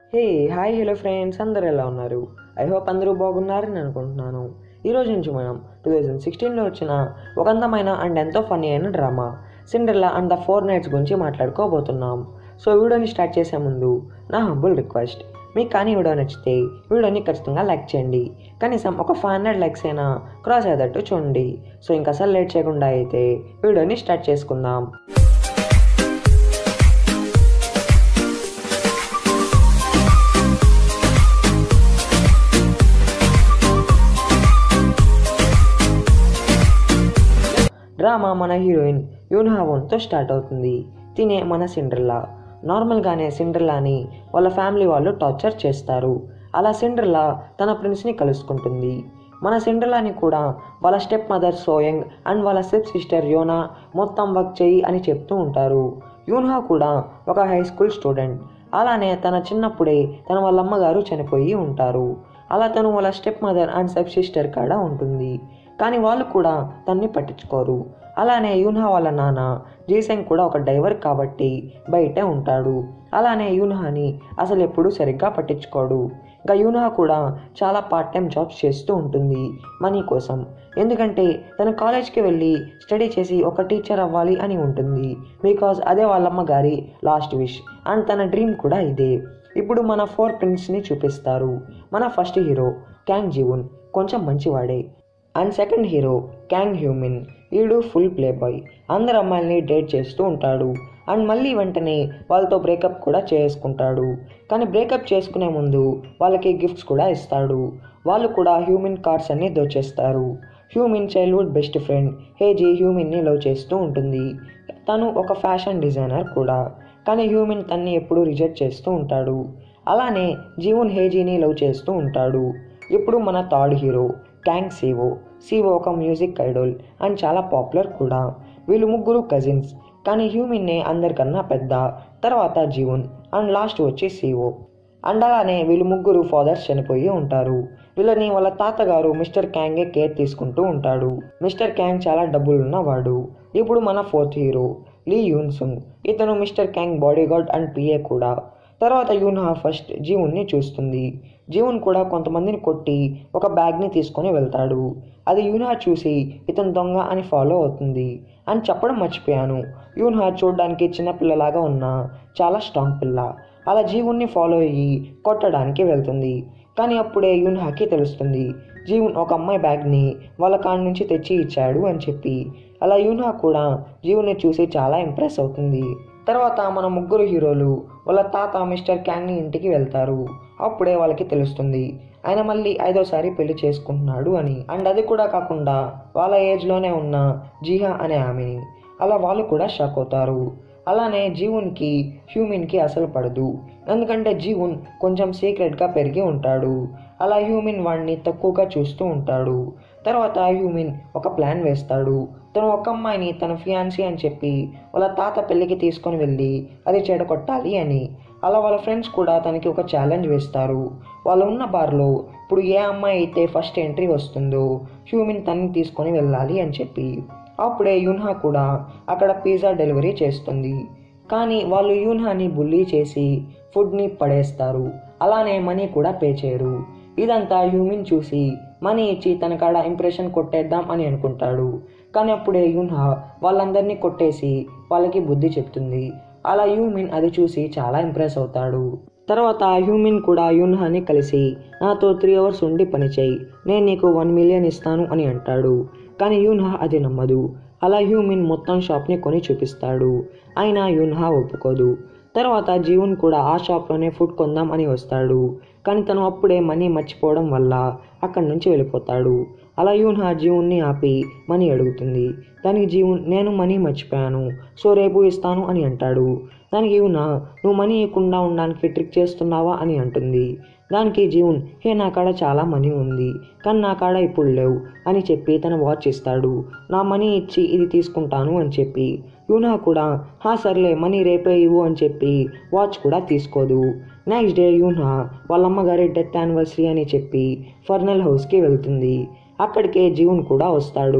hey hi hello friends అందరు ఎలా ఉన్నారు ఐ హోప్ అందరూ బాగున్నారని అనుకుంటున్నాను ఈ రోజు నుంచి మనం టూ థౌజండ్ సిక్స్టీన్లో వచ్చిన ఒక అందమైన అండ్ ఎంతో ఫన్నీ అయిన drama Cinderella and the four knights గురించి మాట్లాడుకోబోతున్నాం సో వీడియోని స్టార్ట్ చేసే ముందు నా హంబుల్ రిక్వెస్ట్ మీకు కానీ వీడియో నచ్చితే వీడియోని ఖచ్చితంగా లైక్ చేయండి కనీసం ఒక ఫైవ్ హండ్రెడ్ లైక్స్ అయినా క్రాస్ అయ్యేటట్టు చూడండి సో ఇంకా అసలు లేట్ చేయకుండా అయితే వీడియోని స్టార్ట్ చేసుకుందాం డ్రామా మన హీరోయిన్ యూన్హావోన్తో స్టార్ట్ అవుతుంది తినే మన సిండ్రెల్లా నార్మల్గానే సిండ్రెల్లాని వాళ్ళ ఫ్యామిలీ వాళ్ళు టార్చర్ చేస్తారు అలా సిండ్రెల్లా తన ప్రిన్స్ని కలుసుకుంటుంది మన సిండ్రెల్లాని కూడా వాళ్ళ స్టెప్ మదర్ సోయంగ్ అండ్ వాళ్ళ స్టెప్ సిస్టర్ యోనా మొత్తం వర్క్ చేయి అని చెప్తూ ఉంటారు యూన్హా కూడా ఒక హై స్కూల్ స్టూడెంట్ అలానే తన చిన్నప్పుడే తన వాళ్ళ అమ్మగారు చనిపోయి ఉంటారు అలా తను వాళ్ళ step mother and step sister కాడ ఉంటుంది కానీ వాళ్ళు కూడా తన్ని పట్టించుకోరు అలానే యూన్హా వాళ్ళ నాన్న జీసెంగ్ కూడా ఒక డ్రైవర్ కాబట్టి బయటే ఉంటాడు అలానే యూన్హాని అసలు ఎప్పుడూ సరిగ్గా పట్టించుకోడు ఇంకా యూన్హా కూడా చాలా పార్ట్ టైం జాబ్స్ చేస్తూ ఉంటుంది మనీ కోసం ఎందుకంటే తన కాలేజ్కి వెళ్ళి స్టడీ చేసి ఒక టీచర్ అవ్వాలి అని ఉంటుంది బికాజ్ అదే వాళ్ళమ్మ గారి లాస్ట్ విష్ అండ్ తన డ్రీమ్ కూడా ఇదే ఇప్పుడు మన ఫోర్ ప్రిన్స్ని చూపిస్తారు మన ఫస్ట్ హీరో క్యాంగ్ జీవున్ కొంచెం మంచివాడే and second hero Kang Hyumin వీడు ఫుల్ ప్లే బాయ్ అందరు అమ్మాయిల్ని డేట్ చేస్తూ ఉంటాడు అండ్ మళ్ళీ వెంటనే వాళ్ళతో బ్రేకప్ కూడా చేసుకుంటాడు కానీ బ్రేకప్ చేసుకునే ముందు వాళ్ళకి గిఫ్ట్స్ కూడా ఇస్తాడు వాళ్ళు కూడా హ్యూమిన్ కార్డ్స్ అన్ని దోచేస్తారు Hyumin childhood best friend Haeji హ్యూమిన్ని లవ్ చేస్తూ ఉంటుంది తను ఒక ఫ్యాషన్ డిజైనర్ కూడా కానీ హ్యూమిన్ తన్ని ఎప్పుడూ రిజెక్ట్ చేస్తూ ఉంటాడు అలానే జీవన్ హేజీని లవ్ చేస్తూ ఉంటాడు ఇప్పుడు మన third hero Kang Seo Seo ఒక మ్యూజిక్ ఐడల్ అండ్ చాలా పాపులర్ కూడా వీళ్ళు ముగ్గురు కజిన్స్ కానీ హ్యూమిన్నే అందరికన్నా పెద్ద తర్వాత జీవన్ అండ్ లాస్ట్ వచ్చి సివో అండ్ అలానే వీళ్ళు ముగ్గురు ఫాదర్స్ చనిపోయి ఉంటారు వీళ్ళని వాళ్ళ తాతగారు మిస్టర్ క్యాంగే కేర్ తీసుకుంటూ ఉంటాడు మిస్టర్ క్యాంగ్ చాలా డబ్బులున్న వాడు ఇప్పుడు మన ఫోర్త్ హీరో లీ యూన్ సుంగ్ ఇతను mister Kang bodyguard and PA కూడా తర్వాత యూన్హా ఫస్ట్ జీవున్ని చూస్తుంది జీవున్ కూడా కొంతమందిని కొట్టి ఒక బ్యాగ్ని తీసుకొని వెళ్తాడు అది యూన్హా చూసి ఇతను దొంగ అని ఫాలో అవుతుంది అని చెప్పడం మర్చిపోయాను యూన్హా చూడడానికి చిన్నపిల్లలాగా ఉన్న చాలా స్ట్రాంగ్ పిల్ల అలా జీవున్ని ఫాలో అయ్యి కొట్టడానికి వెళ్తుంది కానీ అప్పుడే యూన్హాకి తెలుస్తుంది జీవన్ ఒక అమ్మాయి బ్యాగ్ని వాళ్ళ కాడ నుంచి తెచ్చి ఇచ్చాడు అని చెప్పి అలా యూన్హా కూడా జీవుని చూసి చాలా ఇంప్రెస్ అవుతుంది తర్వాత మన ముగ్గురు హీరోలు వాళ్ళ తాత మిస్టర్ క్యాంగ్ని ఇంటికి వెళ్తారు అప్పుడే వాళ్ళకి తెలుస్తుంది ఆయన మళ్ళీ ఐదోసారి పెళ్లి చేసుకుంటున్నాడు అని అండ్ అది కూడా కాకుండా వాళ్ళ ఏజ్లోనే ఉన్న జిహా అనే ఆమెని అలా వాళ్ళు కూడా షాక్ అవుతారు అలానే జీవున్కి హ్యూమిన్కి అసలు పడదు ఎందుకంటే జీవున్ కొంచెం సీక్రెట్గా పెరిగి ఉంటాడు అలా హ్యూమిన్ వాడిని తక్కువగా చూస్తూ ఉంటాడు తర్వాత హ్యూమిన్ ఒక ప్లాన్ వేస్తాడు తను ఒక అమ్మాయిని తన ఫియాన్సీ అని చెప్పి వాళ్ళ తాత పెళ్ళికి తీసుకొని వెళ్ళి అది చెడగొట్టాలి అని అలా వాళ్ళ ఫ్రెండ్స్ కూడా తనకి ఒక ఛాలెంజ్ వేస్తారు వాళ్ళు ఉన్న బార్లో ఇప్పుడు ఏ అమ్మాయి అయితే ఫస్ట్ ఎంట్రీ వస్తుందో హ్యూమిన్ తనని తీసుకొని వెళ్ళాలి అని చెప్పి అప్పుడే యూన్హా కూడా అక్కడ పిజ్జా డెలివరీ చేస్తుంది కానీ వాళ్ళు యూన్హాని బుల్లీ చేసి ఫుడ్ని పడేస్తారు అలానే మనీ కూడా పే చేయరు ఇదంతా హ్యూమిన్ చూసి మనీ ఇచ్చి తన కాడ ఇంప్రెషన్ కొట్టేద్దాం అని అనుకుంటాడు కానీ అప్పుడే యూన్హా వాళ్ళందరినీ కొట్టేసి వాళ్ళకి బుద్ధి చెప్తుంది అలా హ్యూమిన్ అది చూసి చాలా ఇంప్రెస్ అవుతాడు తర్వాత హ్యూమిన్ కూడా యూన్హాని కలిసి నాతో త్రీ అవర్స్ ఉండి పని చేయి నేను నీకు వన్ మిలియన్ ఇస్తాను అని అంటాడు కానీ యూన్హా అది నమ్మదు అలా హ్యూమిన్ మొత్తం షాప్ని కొని చూపిస్తాడు అయినా యూన్హా ఒప్పుకోదు తర్వాత జీవన్ కూడా ఆ షాప్లోనే ఫుడ్ కొందాం అని వస్తాడు కానీ తను అప్పుడే మనీ మర్చిపోవడం వల్ల అక్కడి నుంచి వెళ్ళిపోతాడు అలా యూన్హా జీవున్ని ఆపి మనీ అడుగుతుంది దానికి జీవన్ నేను మనీ మర్చిపోయాను సో రేపు ఇస్తాను అని అంటాడు దానికి యూనా నువ్వు మనీ ఇవ్వకుండా ఉండడానికి ట్రిక్ చేస్తున్నావా అని అంటుంది దానికి జీవన్ హే నా కాడ చాలా మనీ ఉంది కానీ నా కాడ ఇప్పుడు లేవు అని చెప్పి తన వాచ్ ఇస్తాడు నా మనీ ఇచ్చి ఇది తీసుకుంటాను అని చెప్పి యూనా కూడా హా సర్లే మనీ రేపే ఇవ్వు అని చెప్పి వాచ్ కూడా తీసుకోదు నెక్స్ట్ డే యూనా వాళ్ళ అమ్మగారి డెత్ యానివర్సరీ అని చెప్పి ఫర్నల్ హౌస్కి వెళ్తుంది అక్కడికే జీవన్ కూడా వస్తాడు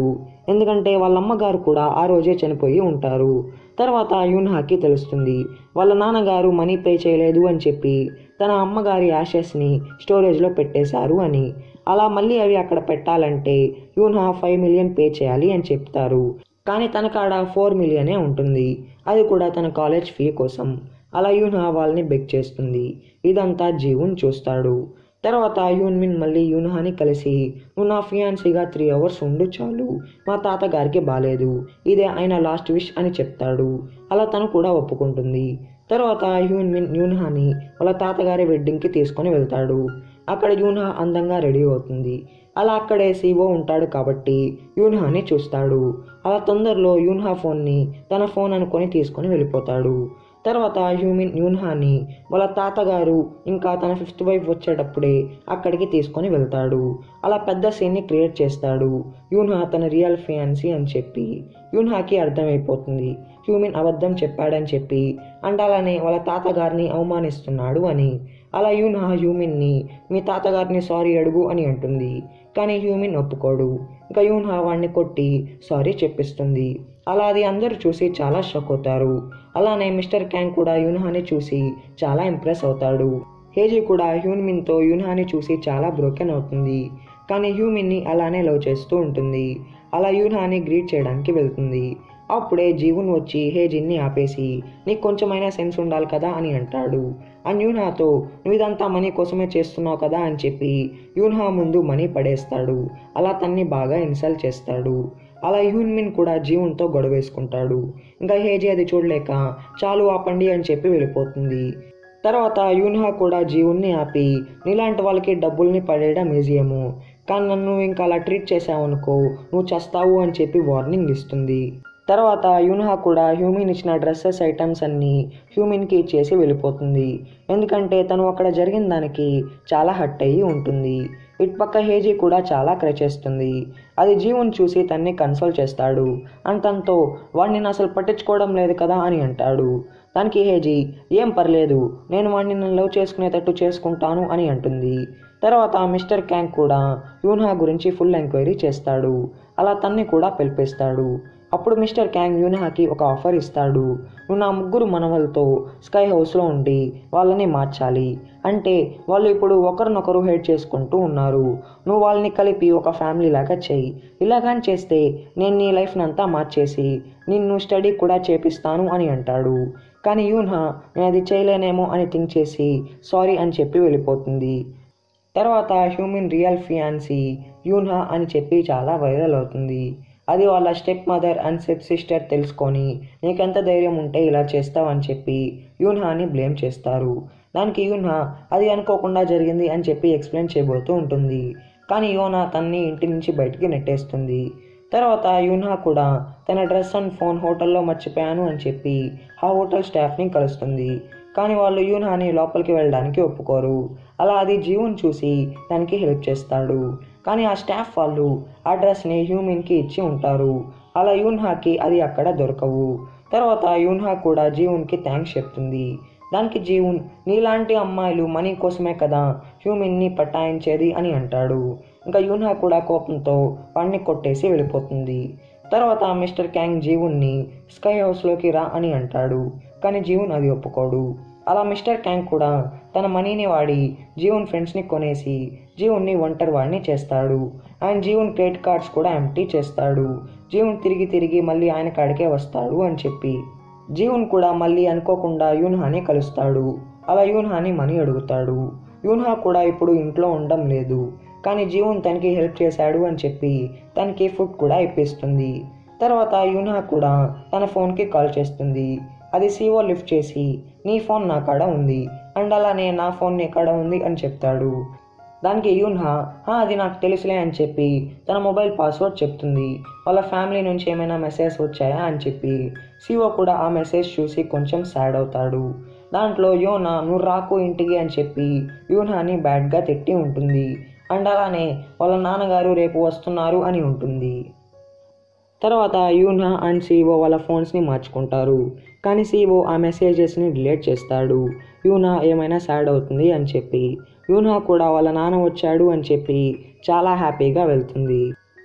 ఎందుకంటే వాళ్ళ అమ్మగారు కూడా ఆ రోజే చనిపోయి ఉంటారు తర్వాత యూన్హాకి తెలుస్తుంది వాళ్ళ నాన్నగారు మనీ పే చేయలేదు అని చెప్పి తన అమ్మగారి యాషెస్ని స్టోరేజ్లో పెట్టేశారు అని అలా మళ్ళీ అవి అక్కడ పెట్టాలంటే యూన్హా ఫైవ్ మిలియన్ పే చేయాలి అని చెప్తారు కానీ తన కాడ ఫోర్ మిలియనే ఉంటుంది అది కూడా తన కాలేజ్ ఫీ కోసం అలా యూన్హా వాళ్ళని బెక్ చేస్తుంది ఇదంతా జీవున్ చూస్తాడు తర్వాత యూన్మిన్ మళ్ళీ యూన్హాని కలిసి నువ్వు నా ఫియాన్సీగా త్రీ అవర్స్ ఉండు చాలు మా తాతగారికి బాగాలేదు ఇదే ఆయన లాస్ట్ విష్ అని చెప్తాడు అలా తను కూడా ఒప్పుకుంటుంది తర్వాత యూన్మిన్ యూన్హాని వాళ్ళ తాతగారి వెడ్డింగ్కి తీసుకొని వెళ్తాడు అక్కడ యూన్హా అందంగా రెడీ అవుతుంది అలా అక్కడే సీఓ ఉంటాడు కాబట్టి యూన్హాని చూస్తాడు అలా తొందరలో యూన్హా ఫోన్ని తన ఫోన్ అనుకొని తీసుకొని వెళ్ళిపోతాడు తర్వాత హ్యూమిన్ యూన్హాని వాళ్ళ తాతగారు ఇంకా తన ఫిఫ్త్ వైఫ్ వచ్చేటప్పుడే అక్కడికి తీసుకొని వెళ్తాడు అలా పెద్ద సీన్ని క్రియేట్ చేస్తాడు యూన్హా తన రియల్ ఫియాన్సీ అని చెప్పి యూన్హాకి అర్థమైపోతుంది హ్యూమిన్ అబద్ధం చెప్పాడని చెప్పి అండ్ అలానే వాళ్ళ తాతగారిని అవమానిస్తున్నాడు అని అలా యూన్హా హ్యూమిన్ని మీ తాతగారిని సారీ అడుగు అని అంటుంది కానీ హ్యూమిన్ ఒప్పుకోడు ఇంకా యూన్హా వాడిని కొట్టి సారీ చెప్పిస్తుంది అలా అది అందరూ చూసి చాలా షాక్ అవుతారు అలానే మిస్టర్ క్యాంగ్ కూడా యూన్హాని చూసి చాలా ఇంప్రెస్ అవుతాడు హేజీ కూడా హ్యూన్మిన్తో యూన్హాని చూసి చాలా బ్రోకెన్ అవుతుంది కానీ హ్యూమిన్ని అలానే లవ్ చేస్తూ ఉంటుంది అలా యూన్హాని గ్రీట్ చేయడానికి వెళ్తుంది అప్పుడే జీవున్ వచ్చి హేజిన్ని ఆపేసి నీకు కొంచెమైనా సెన్స్ ఉండాలి కదా అని అంటాడు అండ్ యూన్హాతో నువ్వు ఇదంతా మనీ కోసమే చేస్తున్నావు కదా అని చెప్పి యూన్హా ముందు మనీ పడేస్తాడు అలా తన్ని బాగా ఇన్సల్ట్ చేస్తాడు అలా హ్యూన్మిన్ కూడా జీవున్తో గొడవ వేసుకుంటాడు ఇంకా హేజీ అది చూడలేక చాలు ఆపండి అని చెప్పి వెళ్ళిపోతుంది తర్వాత యూన్హా కూడా జీవున్ని ఆపి నీలాంటి వాళ్ళకి డబ్బుల్ని పడేయడం ఈజీయేమో కానీ నన్ను ఇంకా అలా ట్రీట్ చేసావనుకో నువ్వు చస్తావు అని చెప్పి వార్నింగ్ ఇస్తుంది తర్వాత యూన్హా కూడా హ్యూమిన్ ఇచ్చిన డ్రెస్సెస్ ఐటమ్స్ అన్నీ హ్యూమిన్కి ఇచ్చేసి వెళ్ళిపోతుంది ఎందుకంటే తను అక్కడ జరిగిన దానికి చాలా హట్ అయ్యి ఉంటుంది ఇటుపక్క హేజీ కూడా చాలా క్రై చేస్తుంది అది జీవుని చూసి తన్ని కన్సోల్ చేస్తాడు అండ్ తనతో వాడిని నేను అసలు పట్టించుకోవడం లేదు కదా అని అంటాడు దానికి హేజీ ఏం పర్లేదు నేను వాడిని నన్ను లవ్ చేసుకునేటట్టు చేసుకుంటాను అని అంటుంది తర్వాత మిస్టర్ క్యాంగ్ కూడా యూన్హా గురించి ఫుల్ ఎంక్వైరీ చేస్తాడు అలా తన్ని కూడా పిలిపిస్తాడు అప్పుడు మిస్టర్ క్యాంగ్ యూన్హాకి ఒక ఆఫర్ ఇస్తాడు నువ్వు నా ముగ్గురు మనవలతో స్కై హౌస్లో ఉండి వాళ్ళని మార్చాలి అంటే వాళ్ళు ఇప్పుడు ఒకరినొకరు హెడ్ చేసుకుంటూ ఉన్నారు నువ్వు వాళ్ళని కలిపి ఒక ఫ్యామిలీ లాగా చెయ్యి ఇలాగని చేస్తే నేను నీ లైఫ్ని అంతా మార్చేసి నిన్ను స్టడీ కూడా చేపిస్తాను అని అంటాడు కానీ యూన్హా నేను అది చేయలేనేమో అని థింక్ చేసి సారీ అని చెప్పి వెళ్ళిపోతుంది తర్వాత హ్యూమన్ రియల్ ఫియాన్సీ యూన్హా అని చెప్పి చాలా వైరల్ అవుతుంది అది వాళ్ళ step mother and step sister తెలుసుకొని నీకెంత ధైర్యం ఉంటే ఇలా చేస్తావు అని చెప్పి యూన్హాని బ్లేమ్ చేస్తారు దానికి యూన్హా అది అనుకోకుండా జరిగింది అని చెప్పి ఎక్స్ప్లెయిన్ చేయబోతూ ఉంటుంది కానీ యోనా తన్ని ఇంటి నుంచి బయటికి నెట్టేస్తుంది తర్వాత యూన్హా కూడా తన డ్రెస్ అండ్ ఫోన్ హోటల్లో మర్చిపోయాను అని చెప్పి ఆ హోటల్ స్టాఫ్ని కలుస్తుంది కానీ వాళ్ళు యూన్హాని లోపలికి వెళ్ళడానికి ఒప్పుకోరు అలా అది జీవుని చూసి దానికి హెల్ప్ చేస్తాడు కానీ ఆ స్టాఫ్ వాళ్ళు ఆ డ్రెస్ని హ్యూమిన్కి ఇచ్చి ఉంటారు అలా యూన్హాకి అది అక్కడ దొరకవు తర్వాత యూన్హా కూడా జీవున్కి థ్యాంక్స్ చెప్తుంది దానికి జీవున్ నీలాంటి అమ్మాయిలు మనీ కోసమే కదా హ్యూమిన్ని పటాయించేది అని అంటాడు ఇంకా యూన్హా కూడా కోపంతో వాడిని కొట్టేసి వెళ్ళిపోతుంది తర్వాత మిస్టర్ క్యాంగ్ జీవున్ని స్కై హౌస్లోకి రా అని అంటాడు కానీ జీవున్ అది ఒప్పుకోడు అలా మిస్టర్ క్యాంగ్ కూడా తన మనీని వాడి జీవన్ ఫ్రెండ్స్ని కొనేసి జీవున్ని ఒంటరి వాడిని చేస్తాడు ఆయన జీవన్ క్రెడిట్ కార్డ్స్ కూడా ఎంటీ చేస్తాడు జీవన్ తిరిగి తిరిగి మళ్ళీ ఆయన కాడికే వస్తాడు అని చెప్పి జీవన్ కూడా మళ్ళీ అనుకోకుండా యూన్హాని కలుస్తాడు అలా యూన్హాని మనీ అడుగుతాడు యూన్హా కూడా ఇప్పుడు ఇంట్లో ఉండడం లేదు కానీ జీవన్ తనకి హెల్ప్ చేశాడు అని చెప్పి తనకి ఫుడ్ కూడా ఇప్పిస్తుంది తర్వాత యూన్హా కూడా తన ఫోన్కి కాల్ చేస్తుంది అది సీఓ లిఫ్ట్ చేసి నీ ఫోన్ నా కాడ ఉంది అండ్ అలానే నా ఫోన్ నీ కాడ ఉంది అని చెప్తాడు దానికి యూన్హా "ఆ, అది నాకు తెలుసులే అని చెప్పి తన మొబైల్ పాస్వర్డ్ చెప్తుంది వాళ్ళ ఫ్యామిలీ నుంచి ఏమైనా మెసేజ్ వచ్చాయా అని చెప్పి సీఓ కూడా ఆ మెసేజ్ చూసి కొంచెం సాడ్ అవుతాడు దాంట్లో యోనా నువ్వు రాకు ఇంటికి అని చెప్పి యూన్హాని బ్యాడ్గా తిట్టి ఉంటుంది అండ్ అలానే వాళ్ళ నాన్నగారు రేపు వస్తున్నారు అని ఉంటుంది తర్వాత యూనా అండ్ సీఓ వాళ్ళ ఫోన్స్ని మార్చుకుంటారు కానీ సీఓ ఆ మెసేజెస్ని డిలీట్ చేస్తాడు యూనా ఏమైనా సాడ్ అవుతుంది అని చెప్పి యూనా కూడా వాళ్ళ నాన్న వచ్చాడు అని చెప్పి చాలా హ్యాపీగా వెళ్తుంది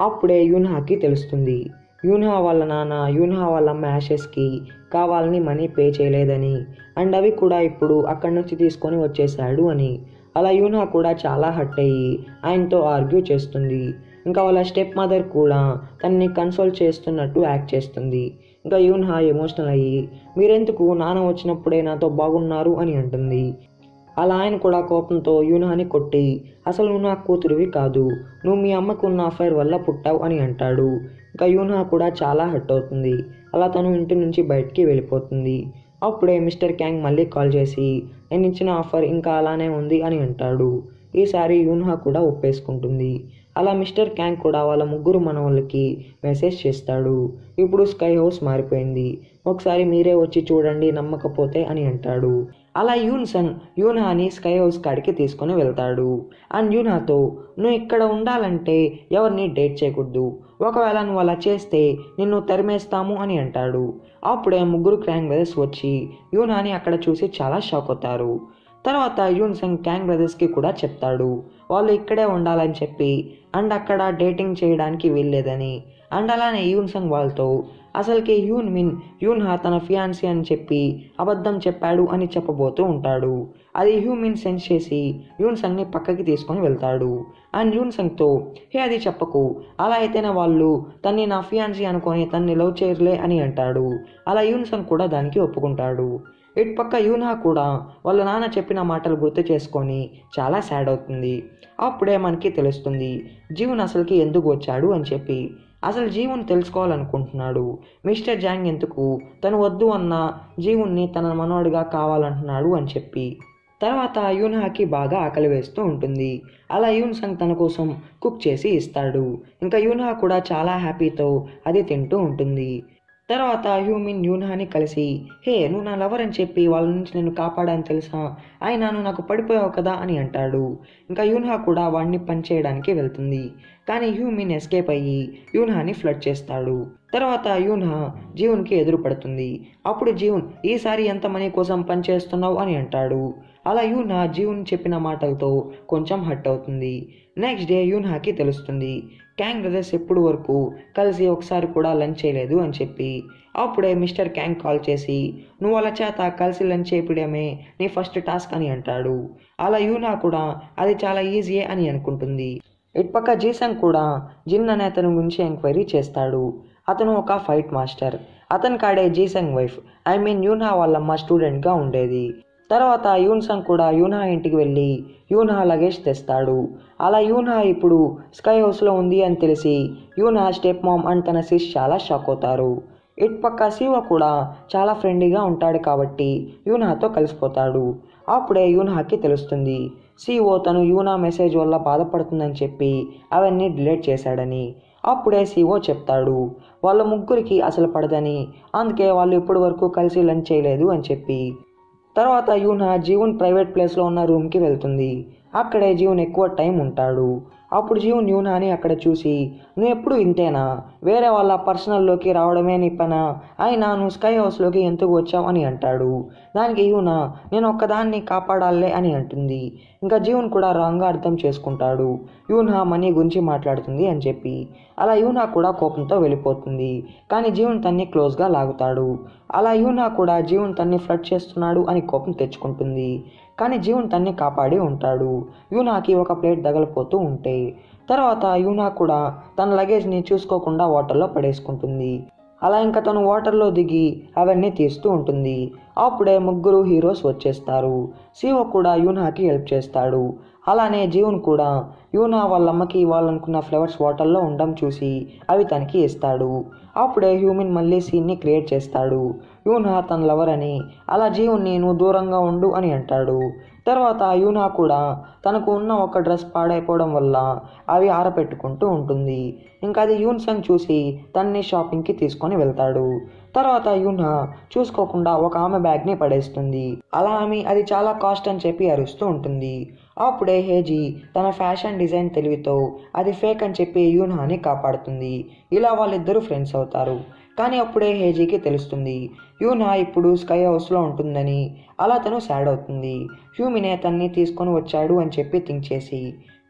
అప్పుడే యూన్హాకి తెలుస్తుంది యూన్హా వాళ్ళ నాన్న యూన్హా వాళ్ళ అమ్మ యాషెస్కి కావాలని మనీ పే చేయలేదని అండ్ అవి కూడా ఇప్పుడు అక్కడి నుంచి తీసుకొని వచ్చేసాడు అని అలా యూన్హా కూడా చాలా హట్ అయ్యి ఆయనతో ఆర్గ్యూ చేస్తుంది ఇంకా వాళ్ళ స్టెప్ మదర్ కూడా తనని కన్సోల్ చేస్తున్నట్టు యాక్ట్ చేస్తుంది ఇంకా యూన్హా ఎమోషనల్ అయ్యి మీరెందుకు నాన్న వచ్చినప్పుడే నాతో బాగున్నారు అని అంటుంది అలా ఆయన కూడా కోపంతో యూనాని కొట్టి అసలు నువ్వు నా కూతురివి కాదు నువ్వు మీ అమ్మకు ఉన్న అఫైర్ వల్ల పుట్టావు అని అంటాడు ఇంకా యూనా కూడా చాలా హర్ట్ అవుతుంది అలా తను ఇంటి నుంచి బయటికి వెళ్ళిపోతుంది అప్పుడే మిస్టర్ క్యాంగ్ మళ్ళీ కాల్ చేసి నేను ఇచ్చిన ఆఫర్ ఇంకా అలానే ఉంది అని అంటాడు ఈసారి యూన్హా కూడా ఒప్పేసుకుంటుంది అలా మిస్టర్ క్యాంగ్ కూడా వాళ్ళ ముగ్గురు మనవాళ్ళకి మెసేజ్ చేస్తాడు ఇప్పుడు స్కై హౌస్ మారిపోయింది ఒకసారి మీరే వచ్చి చూడండి నమ్మకపోతే అని అంటాడు అలా యూన్సన్ యూనాని స్కై హౌస్ కాడికి తీసుకొని వెళ్తాడు అండ్ యూనాతో నువ్వు ఇక్కడ ఉండాలంటే ఎవరిని డేట్ చేయకూడదు ఒకవేళ నువ్వు అలా చేస్తే నిన్ను తరిమేస్తాము అని అంటాడు అప్పుడే ముగ్గురు క్రాంగ్ బ్రదర్స్ వచ్చి యూనాని అక్కడ చూసి చాలా షాక్ అవుతారు తర్వాత యూన్సంగ్ క్యాంగ్ బ్రదర్స్కి కూడా చెప్తాడు వాళ్ళు ఇక్కడే ఉండాలని చెప్పి అండ్ అక్కడ డేటింగ్ చేయడానికి వీల్లేదని అండ్ అలానే యూన్సంగ్ వాళ్ళతో అసలుకి యూన్ మిన్ యూన్హా తన ఫియాన్సీ అని చెప్పి అబద్ధం చెప్పాడు అని చెప్పబోతూ ఉంటాడు అది హ్యూమిన్ సెన్స్ చేసి యూన్సంగ్ని పక్కకి తీసుకొని వెళ్తాడు అండ్ యూన్సంగ్తో హే అది చెప్పకు అలా అయితేనే వాళ్ళు తన్ని నా ఫియాన్సీ అనుకొని తన్ని లవ్ చేయర్లే అని అంటాడు అలా యూన్సంగ్ కూడా దానికి ఒప్పుకుంటాడు ఇటు పక్క యూన్హా కూడా వాళ్ళ నాన్న చెప్పిన మాటలు గుర్తు చేసుకొని చాలా సాడ్ అవుతుంది అప్పుడే మనకి తెలుస్తుంది జీవన్ అసలుకి ఎందుకు వచ్చాడు అని చెప్పి అసలు జీవుని తెలుసుకోవాలనుకుంటున్నాడు మిస్టర్ జాంగ్ ఎందుకు తను వద్దు అన్న జీవుణ్ణి తన మనవడిగా కావాలంటున్నాడు అని చెప్పి తర్వాత యూన్హాకి బాగా ఆకలి వేస్తూ ఉంటుంది అలా యూన్ సంగ్ తన కోసం కుక్ చేసి ఇస్తాడు ఇంకా యూన్హా కూడా చాలా హ్యాపీతో అది తింటూ ఉంటుంది తర్వాత హ్యూమిన్ యూన్హాని కలిసి హే నువ్వు నా లవర్ అని చెప్పి వాళ్ళ నుంచి నేను కాపాడని తెలుసా అయినా నువ్వు నాకు పడిపోయావు కదా అని అంటాడు ఇంకా యూన్హా కూడా వాడిని పనిచేయడానికి వెళ్తుంది కానీ హ్యూమిన్ ఎస్కేప్ అయ్యి యూన్హాని ఫ్లడ్ చేస్తాడు తర్వాత యూన్హా జీవన్కి ఎదురు పడుతుంది అప్పుడు జీవన్ ఈసారి ఎంత మనీ కోసం పనిచేస్తున్నావు అని అంటాడు అలా యూన్హా జీవన్ చెప్పిన మాటలతో కొంచెం హట్ అవుతుంది నెక్స్ట్ డే యూన్హాకి తెలుస్తుంది క్యాంగ్ బ్రదర్స్ ఎప్పుడు వరకు కలిసి ఒకసారి కూడా లంచ్ చేయలేదు అని చెప్పి అప్పుడే మిస్టర్ క్యాంగ్ కాల్ చేసి నువ్వు వాళ్ళ చేత కలిసి లంచ్ చేయడమే నీ ఫస్ట్ టాస్క్ అని అంటాడు అలా యూనా కూడా అది చాలా ఈజీయే అని అనుకుంటుంది ఇటుపక్క జీసంగ్ కూడా జిన్ అనే అతని గురించి ఎంక్వైరీ చేస్తాడు అతను ఒక ఫైట్ మాస్టర్ అతని కాడే Jisung wife I mean Yoona వాళ్ళమ్మ స్టూడెంట్గా ఉండేది తర్వాత యూన్సంగ్ కూడా యూనా ఇంటికి వెళ్ళి యూనా లగేజ్ తెస్తాడు అలా యూనా ఇప్పుడు స్కై హౌస్లో ఉంది అని తెలిసి యూనా స్టెప్ మామ్ అండ్ తన సిస్ చాలా షాక్ అవుతారు ఇటుపక్క శివ కూడా చాలా ఫ్రెండ్లీగా ఉంటాడు కాబట్టి యూనాతో కలిసిపోతాడు అప్పుడే యూనాకి తెలుస్తుంది సిఓ తను యూనా మెసేజ్ వల్ల బాధపడుతుందని చెప్పి అవన్నీ డిలీట్ చేశాడని అప్పుడే సిఓ చెప్తాడు వాళ్ళ ముగ్గురికి అసలు పడదని అందుకే వాళ్ళు ఇప్పటి వరకు కలిసి లంచ్ చేయలేదు అని చెప్పి తర్వాత యూనా జీవన్ ప్రైవేట్ ప్లేస్లో ఉన్న రూమ్కి వెళ్తుంది అక్కడే జీవన్ ఎక్కువ టైం ఉంటాడు అప్పుడు జీవన్ యూనాని అక్కడ చూసి నువ్వు ఎప్పుడు ఇంతేనా వేరే వాళ్ళ పర్సనల్లోకి రావడమే నీ పన అయినా నువ్వు స్కై హౌస్లోకి ఎందుకు వచ్చావు అని అంటాడు దానికి యూనా నేను ఒక్కదాన్ని కాపాడాలే అని అంటుంది ఇంకా జీవన్ కూడా రాంగ్గా అర్థం చేసుకుంటాడు యూనా మనీ గురించి మాట్లాడుతుంది అని చెప్పి అలా యూనా కూడా కోపంతో వెళ్ళిపోతుంది కానీ జీవన్ తన్ని క్లోజ్గా లాగుతాడు అలా యూనా కూడా జీవన్ తన్ని ఫ్లడ్ చేస్తున్నాడు అని కోపం తెచ్చుకుంటుంది కానీ జీవన్ తన్ని కాపాడి ఉంటాడు యూనాకి ఒక ప్లేట్ తగలిపోతూ ఉంటే తర్వాత యూనా కూడా తన లగేజ్ని చూసుకోకుండా వాటర్లో పడేసుకుంటుంది అలా ఇంకా తను వాటర్లో దిగి అవన్నీ తీస్తూ ఉంటుంది అప్పుడే ముగ్గురు హీరోస్ వచ్చేస్తారు శివ కూడా యూనాకి హెల్ప్ చేస్తాడు అలానే జీవన్ కూడా యూనా వాళ్ళ అమ్మకి ఇవ్వాలనుకున్న ఫ్లవర్స్ వాటర్లో ఉండడం చూసి అవి తనకి ఇస్తాడు అప్పుడే హ్యూమిన్ మళ్ళీ సీన్ని క్రియేట్ చేస్తాడు యూనా తన లవర్ అని అలా జీవుని నువ్వు దూరంగా ఉండు అని అంటాడు తర్వాత యూనా కూడా తనకు ఉన్న ఒక డ్రెస్ పాడైపోవడం వల్ల అవి ఆరపెట్టుకుంటూ ఉంటుంది ఇంకా అది యూన్సంగ్ చూసి తన్ని షాపింగ్కి తీసుకొని వెళ్తాడు తర్వాత యూనా చూసుకోకుండా ఒక ఆమె బ్యాగ్ని పడేస్తుంది అలా ఆమె అది చాలా కాస్ట్ అని చెప్పి అరుస్తూ ఉంటుంది అప్పుడే హేజీ తన ఫ్యాషన్ డిజైన్ తెలివితో అది ఫేక్ అని చెప్పి యూనాని కాపాడుతుంది ఇలా వాళ్ళిద్దరూ ఫ్రెండ్స్ అవుతారు కానీ అప్పుడే హేజీకి తెలుస్తుంది యూనా ఇప్పుడు స్కై హౌస్లో ఉంటుందని అలా తను సాడ్ అవుతుంది హ్యూమినే తన్ని తీసుకొని వచ్చాడు అని చెప్పి థింక్ చేసి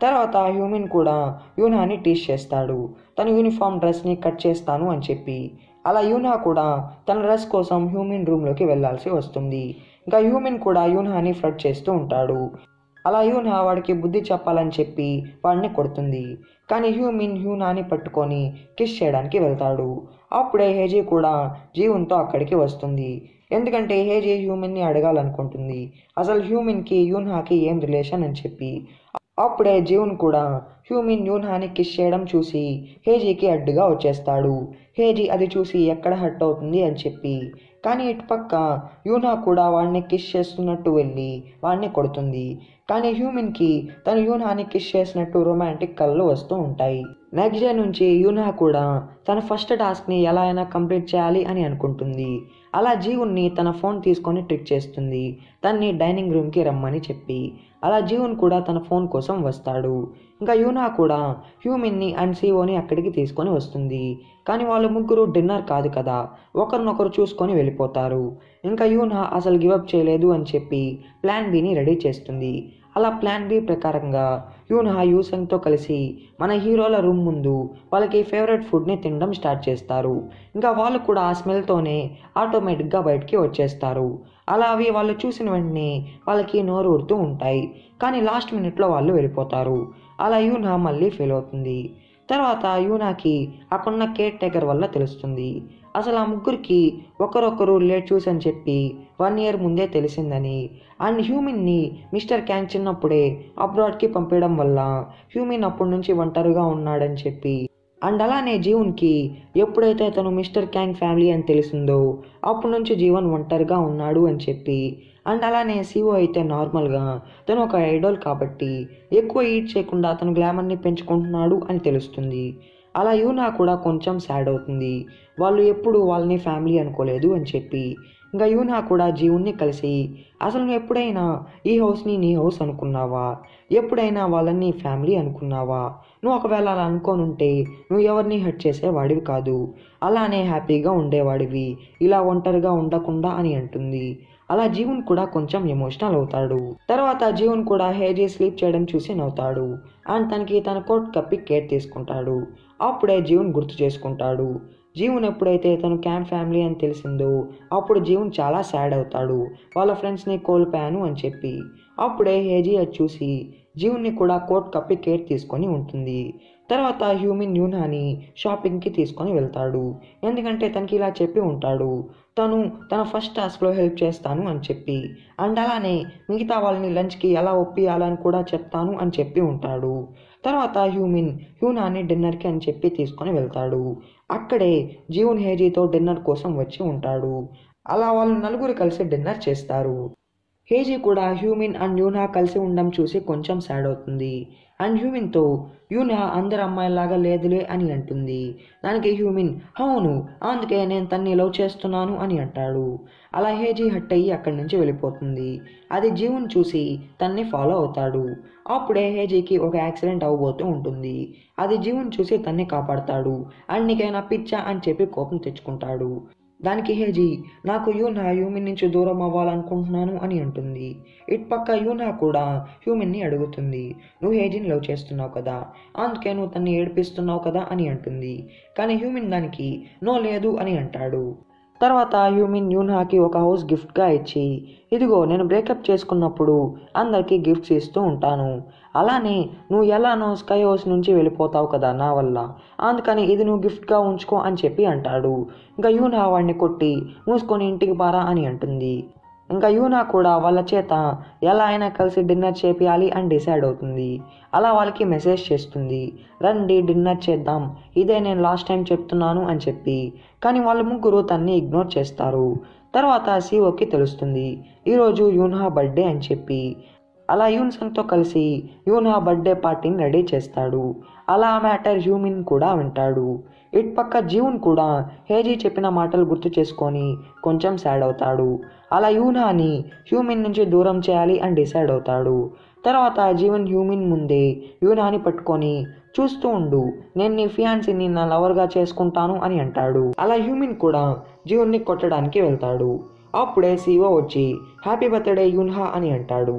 తర్వాత హ్యూమిన్ కూడా యూనాని టీచ్ చేస్తాడు తన యూనిఫామ్ డ్రెస్ని కట్ చేస్తాను అని చెప్పి అలా యూనా కూడా తన డ్రెస్ కోసం హ్యూమిన్ రూమ్లోకి వెళ్ళాల్సి వస్తుంది ఇంకా హ్యూమిన్ కూడా యూనాని ఫ్లడ్ చేస్తూ ఉంటాడు అలా యూనా వాడికి బుద్ధి చెప్పాలని చెప్పి వాడిని కొడుతుంది కానీ హ్యూమిన్ హ్యూనాని పట్టుకొని కిస్ చేయడానికి వెళ్తాడు అప్పుడే హేజీ కూడా జీవన్తో అక్కడికి వస్తుంది ఎందుకంటే హేజీ హ్యూమిన్ని అడగాలనుకుంటుంది అసలు హ్యూమిన్కి యూన్హాకి ఏం రిలేషన్ అని చెప్పి అప్పుడే జీవన్ కూడా హ్యూమిన్ యూన్హాని కిస్ చేయడం చూసి హేజీకి అడ్డుగా వచ్చేస్తాడు హేజీ అది చూసి ఎక్కడ హట్ అవుతుంది అని చెప్పి కానీ ఇటుపక్క యూనా కూడా వాడిని కిస్ చేస్తున్నట్టు వెళ్ళి వాడిని కొడుతుంది కానీ హ్యూమన్కి తను యూనాని కిస్ చేసినట్టు రొమాంటిక్ కళ్ళు వస్తూ ఉంటాయి నెక్స్ట్ డే నుంచి యూనా కూడా తన ఫస్ట్ టాస్క్ని ఎలా అయినా కంప్లీట్ చేయాలి అని అనుకుంటుంది అలా జీవున్ని తన ఫోన్ తీసుకొని ట్రిక్ చేస్తుంది తన్ని డైనింగ్ రూమ్కి రమ్మని చెప్పి అలా జీవన్ కూడా తన ఫోన్ కోసం వస్తాడు ఇంకా యూనా కూడా హ్యూమిన్ని అండ్ సీఓని అక్కడికి తీసుకొని వస్తుంది కానీ వాళ్ళు ముగ్గురు డిన్నర్ కాదు కదా ఒకరినొకరు చూసుకొని వెళ్ళిపోతారు ఇంకా యూనా అసలు గివప్ చేయలేదు అని చెప్పి ప్లాన్ బిని రెడీ చేస్తుంది అలా ప్లాన్ బి ప్రకారంగా యూనా యూసంగ్తో కలిసి మన హీరోల రూమ్ ముందు వాళ్ళకి ఫేవరెట్ ఫుడ్ని తినడం స్టార్ట్ చేస్తారు ఇంకా వాళ్ళు కూడా ఆ స్మెల్తోనే ఆటోమేటిక్గా బయటికి వచ్చేస్తారు అలా అవి వాళ్ళు చూసిన వెంటనే వాళ్ళకి నోరు ఊరుతూ ఉంటాయి కానీ లాస్ట్ మినిట్లో వాళ్ళు వెళ్ళిపోతారు అలా యూనా మళ్ళీ ఫెయిల్ అవుతుంది తర్వాత యూనాకి అక్కడున్న కేర్ టేకర్ వల్ల తెలుస్తుంది అసలు ఆ ముగ్గురికి ఒకరొకరు లేట్ చూసి అని చెప్పి వన్ ఇయర్ ముందే తెలిసిందని అండ్ హ్యూమిన్ని మిస్టర్ క్యాంగ్ చిన్నప్పుడే అబ్రాడ్కి పంపించడం వల్ల హ్యూమిన్ అప్పటి నుంచి ఒంటరిగా ఉన్నాడని చెప్పి అండ్ అలానే జీవన్కి ఎప్పుడైతే తను మిస్టర్ క్యాంగ్ ఫ్యామిలీ అని తెలిసిందో అప్పటి నుంచి జీవన్ ఒంటరిగా ఉన్నాడు అని చెప్పి అండ్ అలానే సిఓ అయితే నార్మల్గా తను ఒక ఐడల్ కాబట్టి ఎక్కువ ఈట్ చేయకుండా తను గ్లామర్ని పెంచుకుంటున్నాడు అని తెలుస్తుంది అలా యూనా కూడా కొంచెం సాడ్ అవుతుంది వాళ్ళు ఎప్పుడు వాళ్ళని ఫ్యామిలీ అనుకోలేదు అని చెప్పి ఇంకా యూనా కూడా జీవుణ్ణి కలిసి అసలు నువ్వు ఎప్పుడైనా ఈ హౌస్ని నీ హౌస్ అనుకున్నావా ఎప్పుడైనా వాళ్ళని ఫ్యామిలీ అనుకున్నావా నువ్వు ఒకవేళ అలా అనుకోనుంటే నువ్వు ఎవరిని హట్ చేసేవాడివి కాదు అలానే హ్యాపీగా ఉండేవాడివి ఇలా ఒంటరిగా ఉండకుండా అని అంటుంది అలా జీవన్ కూడా కొంచెం ఎమోషనల్ అవుతాడు తర్వాత జీవన్ కూడా హేజీ స్లీప్ చేయడం చూసి నవ్వుతాడు అండ్ తనకి తన కోట్ కప్పి కేర్ తీసుకుంటాడు అప్పుడే జీవన్ గుర్తు చేసుకుంటాడు జీవన్ ఎప్పుడైతే తను క్యాంప్ ఫ్యామిలీ అని తెలిసిందో అప్పుడు జీవన్ చాలా సాడ్ అవుతాడు వాళ్ళ ఫ్రెండ్స్ని కోల్పోయాను అని చెప్పి అప్పుడే హేజీ అది చూసి జీవుని కూడా కోట్ కప్పి కేర్ తీసుకొని ఉంటుంది తర్వాత హ్యూమిన్ యూనాని షాపింగ్కి తీసుకొని వెళ్తాడు ఎందుకంటే తనకి ఇలా చెప్పి ఉంటాడు తను తన ఫస్ట్ టాస్క్లో హెల్ప్ చేస్తాను అని చెప్పి అండ్ అలానే మిగతా వాళ్ళని లంచ్కి ఎలా ఒప్పియాలని కూడా చెప్తాను అని చెప్పి ఉంటాడు తర్వాత హ్యూమిన్ హ్యూనాని డిన్నర్కి అని చెప్పి తీసుకొని వెళ్తాడు అక్కడే జీవన్ హేజీతో డిన్నర్ కోసం వచ్చి ఉంటాడు అలా వాళ్ళు నలుగురు కలిసి డిన్నర్ చేస్తారు హేజీ కూడా హ్యూమిన్ అండ్ యూనా కలిసి ఉండడం చూసి కొంచెం సాడ్ అవుతుంది అండ్ హ్యూమిన్తో యూనా అందరు అమ్మాయిలాగా లేదులే అని అంటుంది దానికి హ్యూమిన్ అవును అందుకే నేను తన్ని లవ్ చేస్తున్నాను అని అంటాడు అలా హేజీ హట్ అయ్యి అక్కడి నుంచి వెళ్ళిపోతుంది అది జీవన్ చూసి తన్ని ఫాలో అవుతాడు అప్పుడే హేజీకి ఒక యాక్సిడెంట్ అవ్వబోతూ ఉంటుంది అది జీవన్ చూసి తన్ని కాపాడతాడు అండ్ నీకైనా పిచ్చా అని చెప్పి కోపం తెచ్చుకుంటాడు దానికి హేజీ నాకు యూనా హ్యూమిన్ నుంచి దూరం అవ్వాలనుకుంటున్నాను అని అంటుంది ఇటుపక్క యూనా కూడా హ్యూమిన్ని అడుగుతుంది నువ్వు హేజీని లవ్ చేస్తున్నావు కదా అందుకే నువ్వు తన్ని ఏడిపిస్తున్నావు కదా అని అంటుంది కానీ హ్యూమిన్ దానికి నో లేదు అని అంటాడు తర్వాత హ్యూమిన్ యూనాకి ఒక హౌస్ గిఫ్ట్గా ఇచ్చి ఇదిగో నేను బ్రేకప్ చేసుకున్నప్పుడు అందరికీ గిఫ్ట్స్ ఇస్తూ ఉంటాను అలానే నువ్వు ఎలానో స్కై హౌస్ నుంచి వెళ్ళిపోతావు కదా నా వల్ల అందుకని ఇది నువ్వు గిఫ్ట్గా ఉంచుకో అని చెప్పి అంటాడు ఇంకా యూనా వాడిని కొట్టి మూసుకొని ఇంటికి పారా అని అంటుంది ఇంకా యూనా కూడా వాళ్ళ చేత ఎలా అయినా కలిసి డిన్నర్ చేపియాలి అని డిసైడ్ అవుతుంది అలా వాళ్ళకి మెసేజ్ చేస్తుంది రండి డిన్నర్ చేద్దాం ఇదే నేను లాస్ట్ టైం చెప్తున్నాను అని చెప్పి కానీ వాళ్ళ ముగ్గురు తన్ని ఇగ్నోర్ చేస్తారు తర్వాత సీఓకి తెలుస్తుంది ఈరోజు యూన్హా బర్త్డే అని చెప్పి అలా యూన్సంగ్తో కలిసి యూన్హా బర్త్డే పార్టీని రెడీ చేస్తాడు అలా ఆ మ్యాటర్ హ్యూమిన్ కూడా వింటాడు ఇటుపక్క జీవన్ కూడా హేజీ చెప్పిన మాటలు గుర్తు చేసుకొని కొంచెం సాడ్ అవుతాడు అలా యూనాని హ్యూమిన్ నుంచి దూరం చేయాలి అని డిసైడ్ అవుతాడు తర్వాత జీవన్ హ్యూమిన్ ముందే యూనాని పట్టుకొని చూస్తూ ఉండు నేను నీ ఫియాన్సీని నా లవర్గా చేసుకుంటాను అని అంటాడు అలా హ్యూమిన్ కూడా జీవన్ని కొట్టడానికి వెళ్తాడు అప్పుడే సీఓ వచ్చి హ్యాపీ బర్త్డే యూన్హా అని అంటాడు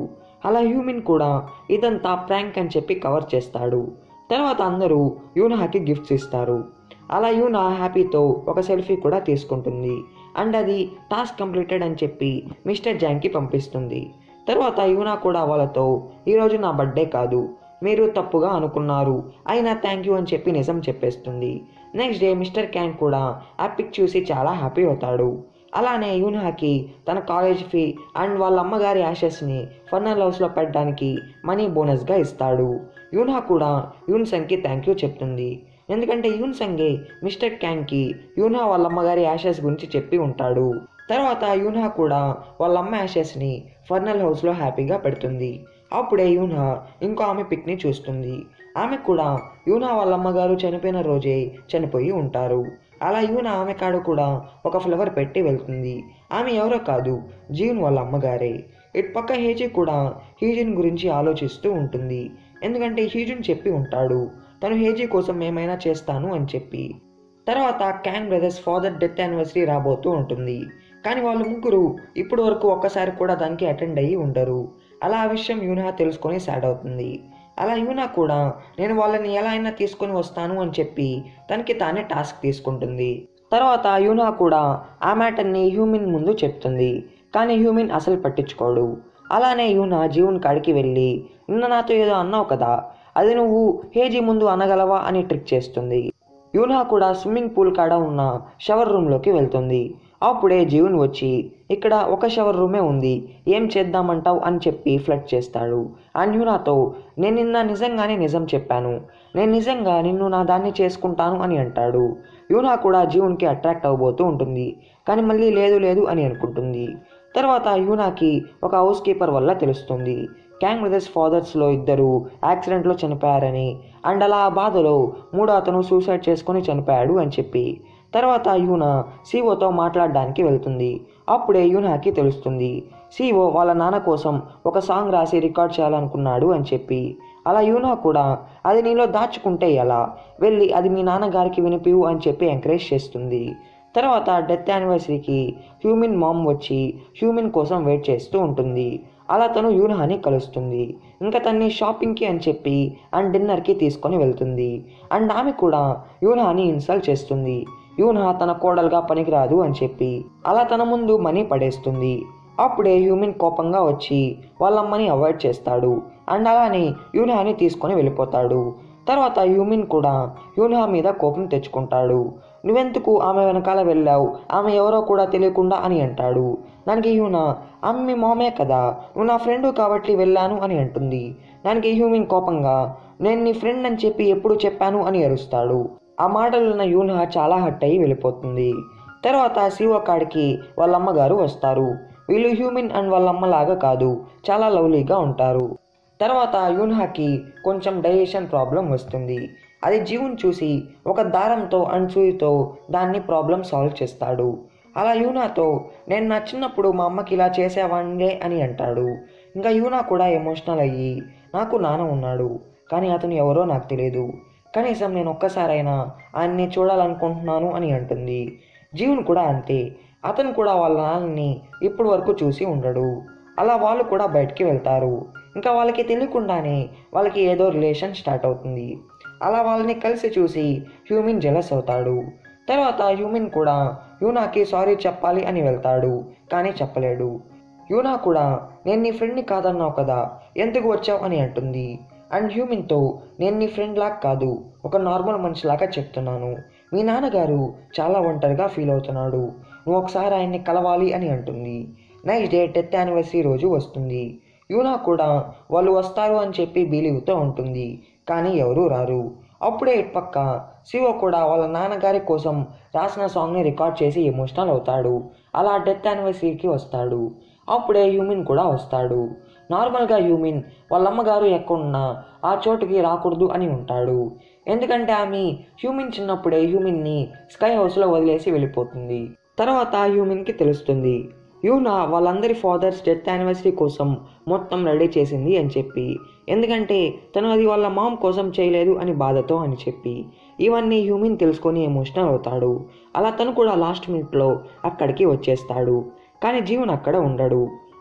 అలా హ్యూమిన్ కూడా ఇదంతా ప్రాంక్ అని చెప్పి కవర్ చేస్తాడు తర్వాత అందరూ యూనాకి గిఫ్ట్స్ ఇస్తారు అలా యూనా హ్యాపీతో ఒక సెల్ఫీ కూడా తీసుకుంటుంది అండ్ అది టాస్క్ కంప్లీటెడ్ అని చెప్పి మిస్టర్ జాంగ్కి పంపిస్తుంది తర్వాత యూనా కూడా వాళ్ళతో ఈరోజు నా బర్త్డే కాదు మీరు తప్పుగా అనుకున్నారు అయినా థ్యాంక్ యూ అని చెప్పి నిజం చెప్పేస్తుంది నెక్స్ట్ డే మిస్టర్ క్యాంగ్ కూడా ఆ పిక్ చూసి చాలా హ్యాపీ అవుతాడు అలానే యూనాకి తన కాలేజ్ ఫీ అండ్ వాళ్ళ అమ్మగారి యాషెస్ని ఫర్నల్ హౌస్లో పెట్టడానికి మనీ బోనస్గా ఇస్తాడు యూనా కూడా యూన్ సంగ్కి థ్యాంక్ యూ చెప్తుంది ఎందుకంటే యూన్ సంగే మిస్టర్ క్యాంగ్కి యూనా వాళ్ళ అమ్మగారి యాషెస్ గురించి చెప్పి ఉంటాడు తర్వాత యూనా కూడా వాళ్ళ అమ్మ యాషెస్ని ఫర్నల్ హౌస్లో హ్యాపీగా పెడుతుంది అప్పుడే యూనా ఇంకో ఆమె పిక్ని చూస్తుంది ఆమె కూడా యూనా వాళ్ళ అమ్మగారు చనిపోయిన రోజే చనిపోయి ఉంటారు అలా యూనా ఆమె కాడ కూడా ఒక ఫ్లవర్ పెట్టి వెళ్తుంది ఆమె ఎవరో కాదు జీవన్ వాళ్ళ అమ్మగారే ఇటు పక్క హేజీ కూడా హీజన్ గురించి ఆలోచిస్తూ ఉంటుంది ఎందుకంటే హీజన్ చెప్పి ఉంటాడు తను హేజీ కోసం ఏమైనా చేస్తాను అని చెప్పి తర్వాత Kang brothers father death anniversary రాబోతూ ఉంటుంది కానీ వాళ్ళు ముగ్గురు ఇప్పటి వరకు ఒక్కసారి కూడా దానికి అటెండ్ అయ్యి ఉండరు అలా ఆ విషయం యూనా తెలుసుకొని సాడ్ అవుతుంది అలా యూనా కూడా నేను వాళ్ళని ఎలా అయినా తీసుకొని వస్తాను అని చెప్పి తనకి తానే టాస్క్ తీసుకుంటుంది తర్వాత యూనా కూడా ఆ మ్యాటర్ని హ్యూమిన్ ముందు చెప్తుంది కానీ హ్యూమిన్ అసలు పట్టించుకోడు అలానే యూనా జీవన్ కాడికి వెళ్ళి నిన్న నాతో ఏదో అన్నావు కదా అది నువ్వు హేజీ ముందు అనగలవా అని ట్రిక్ చేస్తుంది యూనా కూడా స్విమ్మింగ్ పూల్ కాడ ఉన్న షవర్ రూమ్లోకి వెళ్తుంది అప్పుడే జీవన్ వచ్చి ఇక్కడ ఒక షవర్ రూమే ఉంది ఏం చేద్దామంటావు అని చెప్పి ఫ్లడ్ చేస్తాడు అండ్ యూనాతో నేను నిన్న నిజంగానే నిజం చెప్పాను నేను నిజంగా నిన్ను నా దాన్ని చేసుకుంటాను అని అంటాడు యూనా కూడా జీవన్కి అట్రాక్ట్ అవ్వబోతూ ఉంటుంది కానీ మళ్ళీ లేదు లేదు అని అనుకుంటుంది తర్వాత యూనాకి ఒక హౌస్ కీపర్ వల్ల తెలుస్తుంది క్యాంగ్ బ్రదర్స్ ఫాదర్స్లో ఇద్దరు యాక్సిడెంట్లో చనిపోయారని అండ్ అలా ఆ బాధలో మూడో అతను సూసైడ్ చేసుకొని చనిపోయాడు అని చెప్పి తర్వాత యూనా సీఓతో మాట్లాడడానికి వెళ్తుంది అప్పుడే యూనాకి తెలుస్తుంది సీఓ వాళ్ళ నాన్న కోసం ఒక సాంగ్ రాసి రికార్డ్ చేయాలనుకున్నాడు అని చెప్పి అలా యూనా కూడా అది నీలో దాచుకుంటే ఎలా వెళ్ళి అది మీ నాన్నగారికి వినిపివు అని చెప్పి ఎంకరేజ్ చేస్తుంది తర్వాత డెత్ యానివర్సరీకి హ్యూమిన్ మామ్ వచ్చి హ్యూమిన్ కోసం వెయిట్ చేస్తూ ఉంటుంది అలా తను యూనాని కలుస్తుంది ఇంకా తన్ని షాపింగ్కి అని చెప్పి అండ్ డిన్నర్కి తీసుకొని వెళ్తుంది అండ్ ఆమె కూడా యూనాని ఇన్సల్ట్ చేస్తుంది యూనా తన కోడలుగా పనికిరాదు అని చెప్పి అలా తన ముందు మనీ పడేస్తుంది అప్పుడే హ్యూమిన్ కోపంగా వచ్చి వాళ్ళమ్మని అవాయిడ్ చేస్తాడు అండ్ అలానే యూనాని తీసుకొని వెళ్ళిపోతాడు తర్వాత హ్యూమిన్ కూడా యూనా మీద కోపం తెచ్చుకుంటాడు నువ్వెందుకు ఆమె వెనకాల వెళ్ళావు ఆమె ఎవరో కూడా తెలియకుండా అని అంటాడు దానికి యూనా ఆమె మీ మామే కదా నువ్వు నా ఫ్రెండ్ కాబట్టి వెళ్ళాను అని అంటుంది దానికి హ్యూమిన్ కోపంగా నేను నీ ఫ్రెండ్ అని చెప్పి ఎప్పుడు చెప్పాను అని అరుస్తాడు ఆ మాటలున్న యూనా చాలా హట్ అయ్యి వెళ్ళిపోతుంది తర్వాత శివ కాడికి వాళ్ళ అమ్మగారు వస్తారు వీళ్ళు హ్యూమిన్ అండ్ వాళ్ళ అమ్మలాగా కాదు చాలా లవ్లీగా ఉంటారు తర్వాత యూన్హాకి కొంచెం డైజెషన్ ప్రాబ్లం వస్తుంది అది జీవుని చూసి ఒక దారంతో అండ్ సూయితో దాన్ని ప్రాబ్లం సాల్వ్ చేస్తాడు అలా యూనాతో నేను నా చిన్నప్పుడు మా అమ్మకి ఇలా చేసేవాడినే అని అంటాడు ఇంకా యూనా కూడా ఎమోషనల్ అయ్యి నాకు నాన్న ఉన్నాడు కానీ అతను ఎవరో నాకు తెలియదు కనీసం నేను ఒక్కసారైనా ఆయన్ని చూడాలనుకుంటున్నాను అని అంటుంది జీవున్ కూడా అంతే అతను కూడా వాళ్ళ నాన్నని ఇప్పటి వరకు చూసి ఉండడు అలా వాళ్ళు కూడా బయటికి వెళ్తారు ఇంకా వాళ్ళకి తెలియకుండానే వాళ్ళకి ఏదో రిలేషన్ స్టార్ట్ అవుతుంది అలా వాళ్ళని కలిసి చూసి హ్యూమిన్ జెలస్ అవుతాడు తర్వాత హ్యూమిన్ కూడా యూనాకి సారీ చెప్పాలి అని వెళ్తాడు కానీ చెప్పలేడు యూనా కూడా నేను నీ ఫ్రెండ్ని కాదన్నావు కదా ఎందుకు వచ్చావు అని అంటుంది అండ్ హ్యూమిన్తో నేను నీ ఫ్రెండ్ లాగా కాదు ఒక నార్మల్ మనిషిలాగా చెప్తున్నాను మీ నాన్నగారు చాలా ఒంటరిగా ఫీల్ అవుతున్నాడు నువ్వు ఒకసారి ఆయన్ని కలవాలి అని అంటుంది నెక్స్ట్ డే డెత్ యానివర్సరీ రోజు వస్తుంది యూనా కూడా వాళ్ళు వస్తారు అని చెప్పి బీలీవ్తో ఉంటుంది కానీ ఎవరూ రారు అప్పుడే ఇటుపక్క శివ కూడా వాళ్ళ నాన్నగారి కోసం రాసిన సాంగ్ని రికార్డ్ చేసి ఎమోషనల్ అవుతాడు అలా డెత్ యానివర్సరీకి వస్తాడు అప్పుడే హ్యూమిన్ కూడా వస్తాడు నార్మల్గా హ్యూమిన్ వాళ్ళ అమ్మగారు ఎక్కడున్నా ఆ చోటుకి రాకూడదు అని ఉంటాడు ఎందుకంటే ఆమె హ్యూమిన్ చిన్నప్పుడే హ్యూమిన్ని స్కై హౌస్లో వదిలేసి వెళ్ళిపోతుంది తర్వాత హ్యూమిన్కి తెలుస్తుంది యూనా వాళ్ళందరి ఫాదర్స్ డెత్ యానివర్సరీ కోసం మొత్తం రెడీ చేసింది అని చెప్పి ఎందుకంటే తను అది వాళ్ళ మామ్ కోసం చేయలేదు అని బాధతో అని చెప్పి ఇవన్నీ హ్యూమిన్ తెలుసుకొని ఎమోషనల్ అవుతాడు అలా తను కూడా లాస్ట్ మినిట్లో అక్కడికి వచ్చేస్తాడు కానీ జీవన్ అక్కడ ఉండడు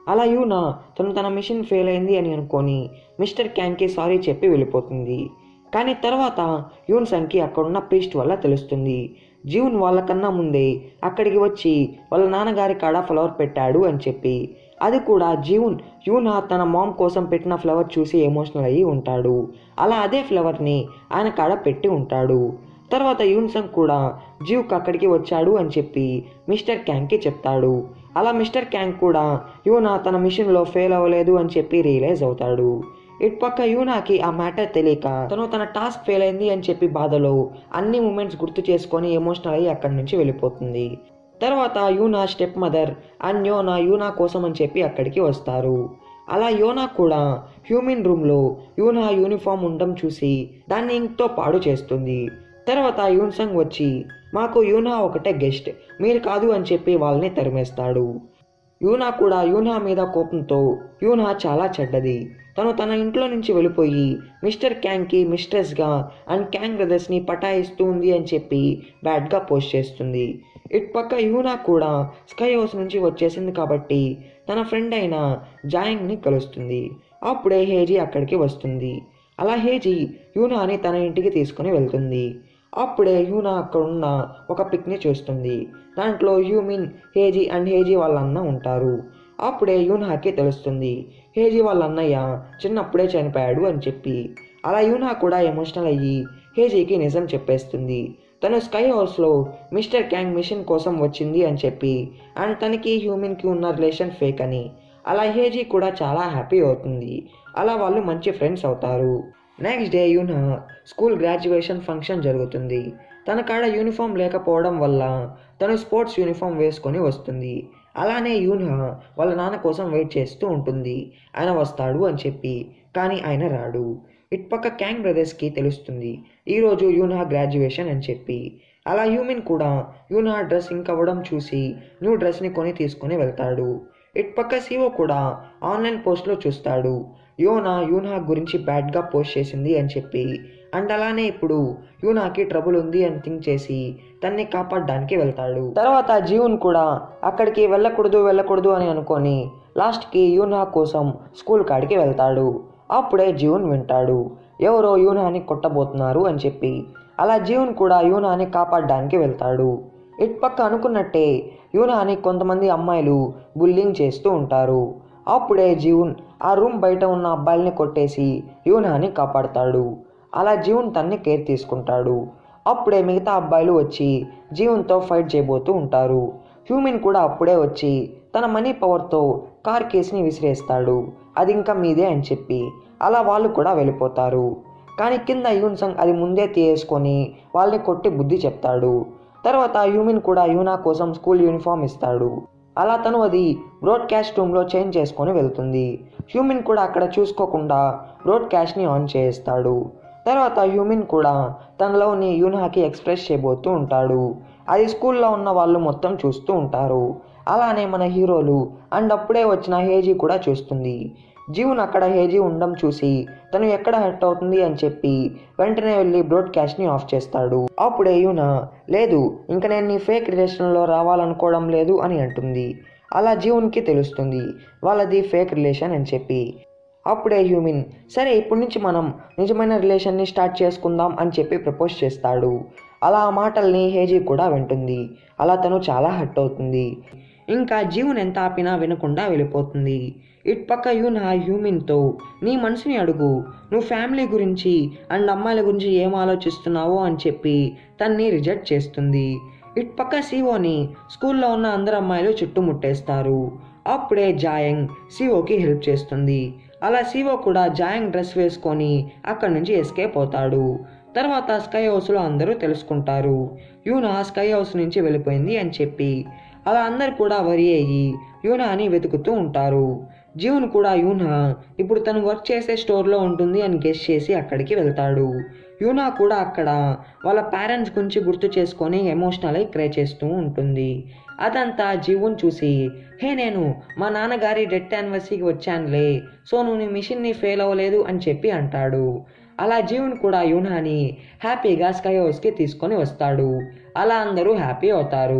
అలా యూనా తను తన మిషన్ ఫెయిల్ అయింది అని అనుకొని మిస్టర్ క్యాంగ్కి సారీ చెప్పి వెళ్ళిపోతుంది కానీ తర్వాత యూన్ సంగ్కి అక్కడున్న ప్రీస్ట్ వల్ల తెలుస్తుంది జీవన్ వాళ్ళకన్నా ముందే అక్కడికి వచ్చి వాళ్ళ నాన్నగారి కాడ ఫ్లవర్ పెట్టాడు అని చెప్పి అది కూడా జీవన్ యూనా తన మామ్ కోసం పెట్టిన ఫ్లవర్ చూసి ఎమోషనల్ అయ్యి ఉంటాడు అలా అదే ఫ్లవర్ని ఆయన కాడ పెట్టి ఉంటాడు తర్వాత యూన్సంగ్ కూడా జీవ్కి అక్కడికి వచ్చాడు అని చెప్పి మిస్టర్ క్యాంగ్కి చెప్తాడు అలా మిస్టర్ క్యాంగ్ కూడా యూనా తన మిషన్లో ఫెయిల్ అవ్వలేదు అని చెప్పి రియలైజ్ అవుతాడు ఇటుపక్క యూనాకి ఆ మ్యాటర్ తెలియక తను తన టాస్క్ ఫెయిల్ అయింది అని చెప్పి బాధలో అన్ని మూమెంట్స్ గుర్తు చేసుకొని ఎమోషనల్ అయ్యి అక్కడి నుంచి వెళ్ళిపోతుంది తర్వాత యూనా స్టెప్ మదర్ అండ్ యోనా యూనా కోసం అని చెప్పి అక్కడికి వస్తారు అలా యోనా కూడా హ్యూమన్ రూమ్లో యూనా యూనిఫామ్ ఉండడం చూసి దాన్ని ఇంక్తో పాడు చేస్తుంది తర్వాత యూన్సంగ్ వచ్చి మాకు యూనా ఒకటే గెస్ట్ మీరు కాదు అని చెప్పి వాళ్ళని తరిమేస్తాడు యూనా కూడా యూనా మీద కోపంతో యూనా చాలా చెడ్డది తను తన ఇంట్లో నుంచి వెళ్ళిపోయి మిస్టర్ క్యాంగ్కి మిస్ట్రెస్గా అండ్ క్యాంగ్ బ్రదర్స్ని పటాయిస్తూ ఉంది అని చెప్పి బ్యాడ్గా పోస్ట్ చేస్తుంది ఇటుపక్క యూనా కూడా స్కై హౌస్ నుంచి వచ్చేసింది కాబట్టి తన ఫ్రెండ్ అయిన జాయింగ్ని కలుస్తుంది అప్పుడే హేజీ అక్కడికి వస్తుంది అలా హేజీ యూనాని తన ఇంటికి తీసుకుని వెళ్తుంది అప్పుడే యూనా అక్కడున్న ఒక పిక్ని చూస్తుంది దాంట్లో హ్యూమిన్ హేజీ అండ్ హేజీ వాళ్ళ అన్న ఉంటారు అప్పుడే యూనాకి తెలుస్తుంది హేజీ వాళ్ళ అన్నయ్య చిన్నప్పుడే చనిపోయాడు అని చెప్పి అలా యూనా కూడా ఎమోషనల్ అయ్యి హేజీకి నిజం చెప్పేస్తుంది తను స్కై హౌస్లో మిస్టర్ క్యాంగ్ మిషన్ కోసం వచ్చింది అని చెప్పి అండ్ తనకి హ్యూమన్కి ఉన్న రిలేషన్ ఫేక్ అని అలా హేజీ కూడా చాలా హ్యాపీ అవుతుంది అలా వాళ్ళు మంచి ఫ్రెండ్స్ అవుతారు next day Yoona school graduation function జరుగుతుంది తన కాడ యూనిఫామ్ లేకపోవడం వల్ల తను స్పోర్ట్స్ యూనిఫామ్ వేసుకొని వస్తుంది అలానే యూనా వాళ్ళ నాన్న కోసం వెయిట్ చేస్తూ ఉంటుంది ఆయన వస్తాడు అని చెప్పి కానీ ఆయన రాడు ఇటుపక్క క్యాంగ్ బ్రదర్స్కి తెలుస్తుంది ఈరోజు యూనా గ్రాడ్యుయేషన్ అని చెప్పి అలా హ్యూమిన్ కూడా యూనా డ్రెస్ ఇంక్ అవ్వడం చూసి న్యూ డ్రెస్ని కొని తీసుకొని వెళ్తాడు ఇటుపక్క సివో కూడా ఆన్లైన్ పోస్ట్లో చూస్తాడు యోనా యూనా గురించి బ్యాడ్గా పోస్ట్ చేసింది అని చెప్పి అండ్ అలానే ఇప్పుడు యూనాకి ట్రబుల్ ఉంది అని థింక్ చేసి తన్ని కాపాడడానికి వెళ్తాడు తర్వాత జీవన్ కూడా అక్కడికి వెళ్ళకూడదు వెళ్ళకూడదు అని అనుకొని లాస్ట్కి యూనా కోసం స్కూల్ కాడికి వెళ్తాడు అప్పుడే జీవన్ వింటాడు ఎవరో యూనాని కొట్టబోతున్నారు అని చెప్పి అలా జీవన్ కూడా యూనాని కాపాడడానికి వెళ్తాడు ఇటుపక్క అనుకున్నట్టే యూనాని కొంతమంది అమ్మాయిలు బుల్లింగ్ చేస్తూ ఉంటారు అప్పుడే జీవన్ ఆ రూమ్ బయట ఉన్న అబ్బాయిల్ని కొట్టేసి యూనాని కాపాడతాడు అలా జీవన్ తన్ని కేర్ తీసుకుంటాడు అప్పుడే మిగతా అబ్బాయిలు వచ్చి జీవన్తో ఫైట్ చేయబోతూ ఉంటారు హ్యూమిన్ కూడా అప్పుడే వచ్చి తన మనీ పవర్తో కార్ కేసుని విసిరేస్తాడు అది ఇంకా మీదే అని చెప్పి అలా వాళ్ళు కూడా వెళ్ళిపోతారు కానీ కింద యూన్సంగ్ అది ముందే తీయేసుకొని వాళ్ళని కొట్టి బుద్ధి చెప్తాడు తర్వాత హ్యూమిన్ కూడా యూనా కోసం స్కూల్ యూనిఫామ్ ఇస్తాడు అలా తను అది బ్రాడ్కాస్ట్ రూమ్లో చేంజ్ చేసుకొని వెళ్తుంది హ్యూమిన్ కూడా అక్కడ చూసుకోకుండా బ్రాడ్కాస్ట్ని ఆన్ చేస్తాడు తర్వాత హ్యూమిన్ కూడా తనలోని యూనాకి ఎక్స్ప్రెస్ చేయబోతూ ఉంటాడు అది స్కూల్లో ఉన్న వాళ్ళు మొత్తం చూస్తూ ఉంటారు అలానే మన హీరోలు అండ్ అప్పుడే వచ్చిన హేజీ కూడా చూస్తుంది జీవన్ అక్కడ హేజీ ఉండడం చూసి తను ఎక్కడ హర్ట్ అవుతుంది అని చెప్పి వెంటనే వెళ్ళి బ్రాడ్కాస్ట్ని ఆఫ్ చేస్తాడు అప్పుడే యూనా లేదు ఇంక నేను నీ ఫేక్ రిలేషన్లో రావాలనుకోవడం లేదు అని అంటుంది అలా జీవన్కి తెలుస్తుంది వాళ్ళది ఫేక్ రిలేషన్ అని చెప్పి అప్పుడే హ్యూమిన్ సరే ఇప్పటి నుంచి మనం నిజమైన రిలేషన్ని స్టార్ట్ చేసుకుందాం అని చెప్పి ప్రపోజ్ చేస్తాడు అలా ఆ మాటల్ని హేజీ కూడా వింటుంది అలా తను చాలా హర్ట్ అవుతుంది ఇంకా జీవన్ ఎంత ఆపినా వినకుండా వెళ్ళిపోతుంది ఇటుపక్క యూనా హ్యూమిన్తో నీ మనసుని అడుగు నువ్వు ఫ్యామిలీ గురించి అండ్ అమ్మాయిల గురించి ఏం ఆలోచిస్తున్నావో అని చెప్పి తన్ని రిజెక్ట్ చేస్తుంది ఇటుపక్క సివోని స్కూల్లో ఉన్న అందరు అమ్మాయిలు చుట్టుముట్టేస్తారు అప్పుడే జాయంగ్ సివోకి హెల్ప్ చేస్తుంది అలా సివో కూడా జాయంగ్ డ్రెస్ వేసుకొని అక్కడి నుంచి ఎస్కేప్ అవుతాడు తర్వాత స్కై హౌస్లో అందరూ తెలుసుకుంటారు యూనా స్కై హౌస్ నుంచి వెళ్ళిపోయింది అని చెప్పి అలా అందరు కూడా వరి అయ్యి యూనాని వెతుకుతూ ఉంటారు జీవన్ కూడా యూనా ఇప్పుడు తను వర్క్ చేసే స్టోర్లో ఉంటుంది అని గెస్ చేసి అక్కడికి వెళ్తాడు యూనా కూడా అక్కడ వాళ్ళ పేరెంట్స్ గురించి గుర్తు చేసుకొని ఎమోషనల్ అయి క్రై చేస్తూ ఉంటుంది అదంతా జీవన్ చూసి హే నేను మా నాన్నగారి డెత్ యానివర్సరీకి వచ్చానులే సో నువ్వు నీ మిషన్ని ఫెయిల్ అవ్వలేదు అని చెప్పి అంటాడు అలా జీవన్ కూడా యూనాని హ్యాపీగా స్కై హౌస్కి తీసుకొని వస్తాడు అలా అందరూ హ్యాపీ అవుతారు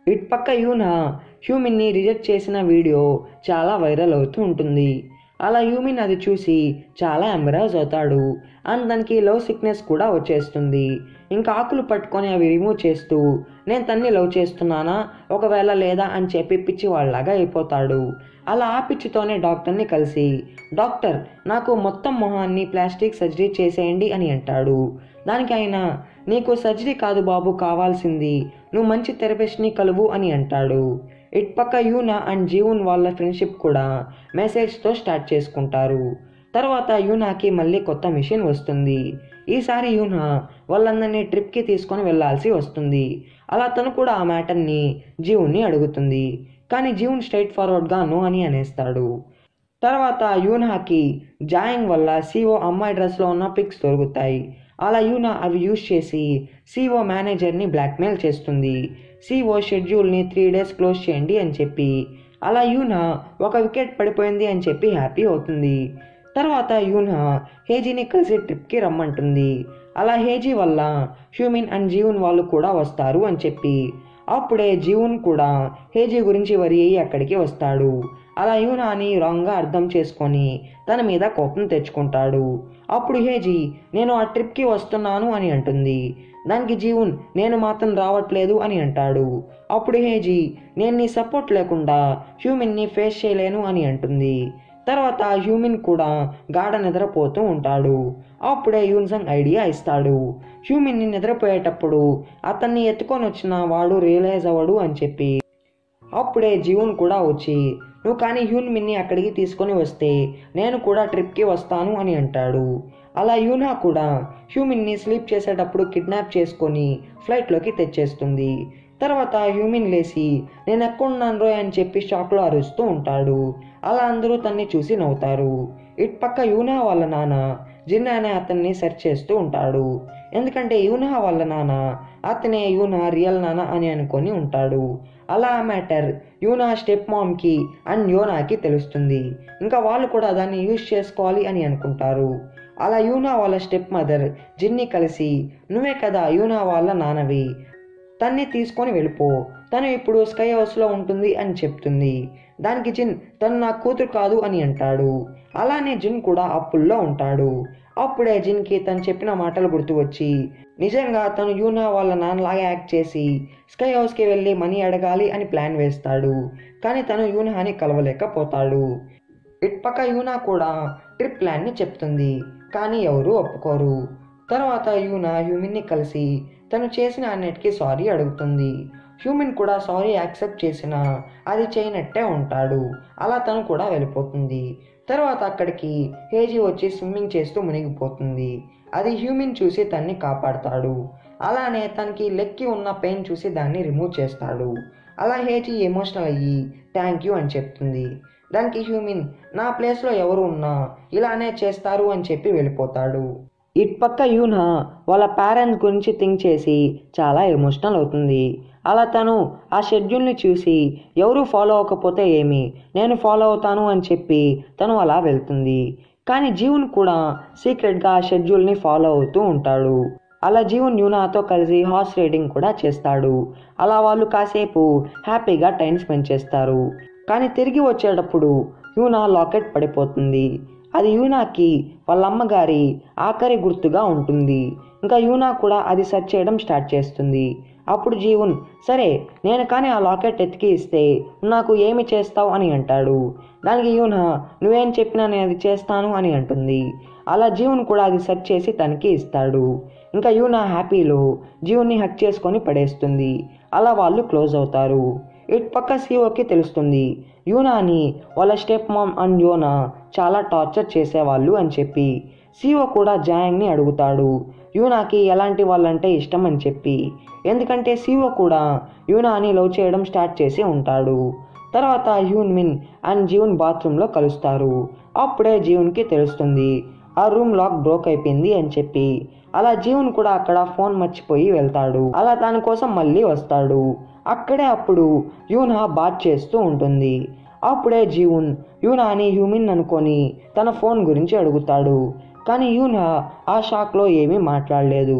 ఇటుపక్క యూనా హ్యూమిన్ని రిజెక్ట్ చేసిన వీడియో చాలా వైరల్ అవుతూ ఉంటుంది అలా హ్యూమిన్ అది చూసి చాలా ఎంబరాజ్ అవుతాడు అండ్ దానికి లవ్ సిక్నెస్ కూడా వచ్చేస్తుంది ఇంకా ఆకులు పట్టుకొని అవి రిమూవ్ చేస్తూ నేను తన్ని లవ్ చేస్తున్నానా ఒకవేళ లేదా అని చెప్పి పిచ్చి వాళ్ళలాగా అయిపోతాడు అలా ఆ పిచ్చితోనే డాక్టర్ని కలిసి డాక్టర్ నాకు మొత్తం మొహాన్ని ప్లాస్టిక్ సర్జరీ చేసేయండి అని అంటాడు దానికి ఆయన నీకు సర్జరీ కాదు బాబు కావాల్సింది నువ్వు మంచి థెరపిస్ట్ని కలువు అని అంటాడు ఇటుపక్క యూనా అండ్ జీవన్ వాళ్ళ ఫ్రెండ్షిప్ కూడా మెసేజ్తో స్టార్ట్ చేసుకుంటారు తర్వాత యూనాకి మళ్ళీ కొత్త మిషన్ వస్తుంది ఈసారి యూనా వాళ్ళందరినీ ట్రిప్కి తీసుకొని వెళ్ళాల్సి వస్తుంది అలా తను కూడా ఆ మ్యాటర్ని జీవుని అడుగుతుంది కానీ జీవన్ స్ట్రైట్ ఫార్వర్డ్గా నో అని అనేస్తాడు తర్వాత యూనాకి జాయింగ్ వల్ల సిఓ అమ్మాయి డ్రెస్లో ఉన్న పిక్స్ దొరుకుతాయి అలా యూనా అవి యూజ్ చేసి సిఓ మేనేజర్ని బ్లాక్మెయిల్ చేస్తుంది సిఓ షెడ్యూల్ని త్రీ డేస్ క్లోజ్ చేయండి అని చెప్పి అలా యూనా ఒక వికెట్ పడిపోయింది అని చెప్పి హ్యాపీ అవుతుంది తర్వాత యూనా హేజీని కలిసి ట్రిప్కి రమ్మంటుంది అలా హేజీ వల్ల హ్యూమిన్ అండ్ జీవన్ వాళ్ళు కూడా వస్తారు అని చెప్పి అప్పుడే జీవన్ కూడా హేజీ గురించి వరి అయ్యి అక్కడికి వస్తాడు అలా యూనాని రాంగ్గా అర్థం చేసుకొని తన మీద కోపం తెచ్చుకుంటాడు అప్పుడు హేజీ నేను ఆ ట్రిప్కి వస్తున్నాను అని అంటుంది దానికి జీవన్ నేను మాత్రం రావట్లేదు అని అంటాడు అప్పుడు హేజీ నేను నీ సపోర్ట్ లేకుండా హ్యూమిన్ని ఫేస్ చేయలేను అని అంటుంది తర్వాత హ్యూమిన్ కూడా గాఢ నిద్రపోతూ ఉంటాడు అప్పుడే యూన్సంగ్ ఐడియా ఇస్తాడు హ్యూమిన్ని నిద్రపోయేటప్పుడు అతన్ని ఎత్తుకొని వచ్చిన వాడు రియలైజ్ అవ్వడు అని చెప్పి అప్పుడే జీవన్ కూడా వచ్చి నువ్వు కానీ హ్యూన్మిన్ని అక్కడికి తీసుకొని వస్తే నేను కూడా ట్రిప్కి వస్తాను అని అంటాడు అలా యూనా కూడా హ్యూమిన్ని స్లీప్ చేసేటప్పుడు కిడ్నాప్ చేసుకొని ఫ్లైట్లోకి తెచ్చేస్తుంది తర్వాత హ్యూమిన్ లేచి నేను ఎక్కడున్నాను రోయ్ అని చెప్పి షాక్లో అరుస్తూ ఉంటాడు అలా అందరూ తన్ని చూసి నవ్వుతారు ఇటుపక్క యూనా వాళ్ళ నాన్న జిన్నా అనే అతన్ని సెర్చ్ చేస్తూ ఉంటాడు ఎందుకంటే యూనా వాళ్ళ నాన్న అతనే యూనా రియల్ నాన్న అని అనుకొని ఉంటాడు అలా ఆ మ్యాటర్ యూనా స్టెప్ మామ్కి అండ్ యోనాకి తెలుస్తుంది ఇంకా వాళ్ళు కూడా దాన్ని యూజ్ చేసుకోవాలి అని అనుకుంటారు అలా యూనా వాళ్ళ స్టెప్ మదర్ జిన్ని కలిసి నువ్వే కదా యూనా వాళ్ళ నాన్నవి తన్ని తీసుకొని వెళ్ళిపో తను ఇప్పుడు స్కై హౌస్లో ఉంటుంది అని చెప్తుంది దానికి జిన్ తను నా కూతురు కాదు అని అంటాడు అలానే జిన్ కూడా అప్పుల్లో ఉంటాడు అప్పుడే జిన్కి తను చెప్పిన మాటలు గుర్తు వచ్చి నిజంగా తను యూనా వాళ్ళ నాన్నలాగా యాక్ట్ చేసి స్కై హౌస్కి వెళ్ళి మనీ అడగాలి అని ప్లాన్ వేస్తాడు కానీ తను యూనాని కలవలేకపోతాడు ఇటుపక్క యూనా కూడా ట్రిప్ ప్లాన్ని చెప్తుంది కానీ ఎవరు ఒప్పుకోరు తర్వాత యూనా హ్యూమిన్ని కలిసి తను చేసిన అన్నిటికీ సారీ అడుగుతుంది హ్యూమన్ కూడా సారీ యాక్సెప్ట్ చేసినా అది చేయనట్టే ఉంటాడు అలా తను కూడా వెళ్ళిపోతుంది తర్వాత అక్కడికి హేజీ వచ్చి స్విమ్మింగ్ చేస్తూ మునిగిపోతుంది అది హ్యూమన్ చూసి తన్ని కాపాడతాడు అలానే తనకి లెక్కి ఉన్న పెయిన్ చూసి దాన్ని రిమూవ్ చేస్తాడు అలా హేజీ ఎమోషనల్ అయ్యి థ్యాంక్ యూ అని చెప్తుంది దానికి హ్యూమిన్ నా ప్లేస్లో ఎవరు ఉన్నా ఇలానే చేస్తారు అని చెప్పి వెళ్ళిపోతాడు ఇటుపక్క యూనా వాళ్ళ పేరెంట్స్ గురించి థింక్ చేసి చాలా ఎమోషనల్ అవుతుంది అలా తను ఆ షెడ్యూల్ని చూసి ఎవరు ఫాలో అవ్వకపోతే ఏమి నేను ఫాలో అవుతాను అని చెప్పి తను అలా వెళ్తుంది కానీ జీవన్ కూడా సీక్రెట్గా ఆ షెడ్యూల్ని ఫాలో అవుతూ ఉంటాడు అలా జీవన్ యూనాతో కలిసి హార్స్ రైడింగ్ కూడా చేస్తాడు అలా వాళ్ళు కాసేపు హ్యాపీగా టైం స్పెండ్ చేస్తారు కానీ తిరిగి వచ్చేటప్పుడు యూనా లాకెట్ పడిపోతుంది అది యూనాకి వాళ్ళ అమ్మగారి ఆఖరి గుర్తుగా ఉంటుంది ఇంకా యూనా కూడా అది సెర్చ్ చేయడం స్టార్ట్ చేస్తుంది అప్పుడు జీవన్ సరే నేను కానీ ఆ లాకెట్ ఎత్తికి ఇస్తే నాకు ఏమి చేస్తావు అని అంటాడు దానికి యూనా నువ్వేం చెప్పినా నేను అది చేస్తాను అని అంటుంది అలా జీవన్ కూడా అది సెర్చ్ చేసి తనకి ఇస్తాడు ఇంకా యూనా హ్యాపీలో జీవన్ని హక్ చేసుకొని పడేస్తుంది అలా వాళ్ళు క్లోజ్ అవుతారు ఇటు పక్క సీఓకి తెలుస్తుంది యూనాని వాళ్ళ స్టెప్ మామ్ అండ్ యోనా చాలా టార్చర్ చేసేవాళ్ళు అని చెప్పి సీఓ కూడా జాయంగ్ని అడుగుతాడు యూనాకి ఎలాంటి వాళ్ళంటే ఇష్టం అని చెప్పి ఎందుకంటే సీఓ కూడా యూనాని లవ్ చేయడం స్టార్ట్ చేసి ఉంటాడు తర్వాత హ్యూన్ మిన్ అండ్ జీవన్ బాత్రూంలో కలుస్తారు అప్పుడే జీవన్కి తెలుస్తుంది ఆ రూమ్ లాక్ బ్రోక్ అయిపోయింది అని చెప్పి అలా జీవన్ కూడా అక్కడ ఫోన్ మర్చిపోయి వెళ్తాడు అలా దాని కోసం మళ్ళీ వస్తాడు అక్కడే అప్పుడు యూనా బాత్ చేస్తూ ఉంటుంది అప్పుడే జీవన్ యూనాని హ్యూమిన్ అనుకొని తన ఫోన్ గురించి అడుగుతాడు కానీ యూనా ఆ షాక్లో ఏమీ మాట్లాడలేదు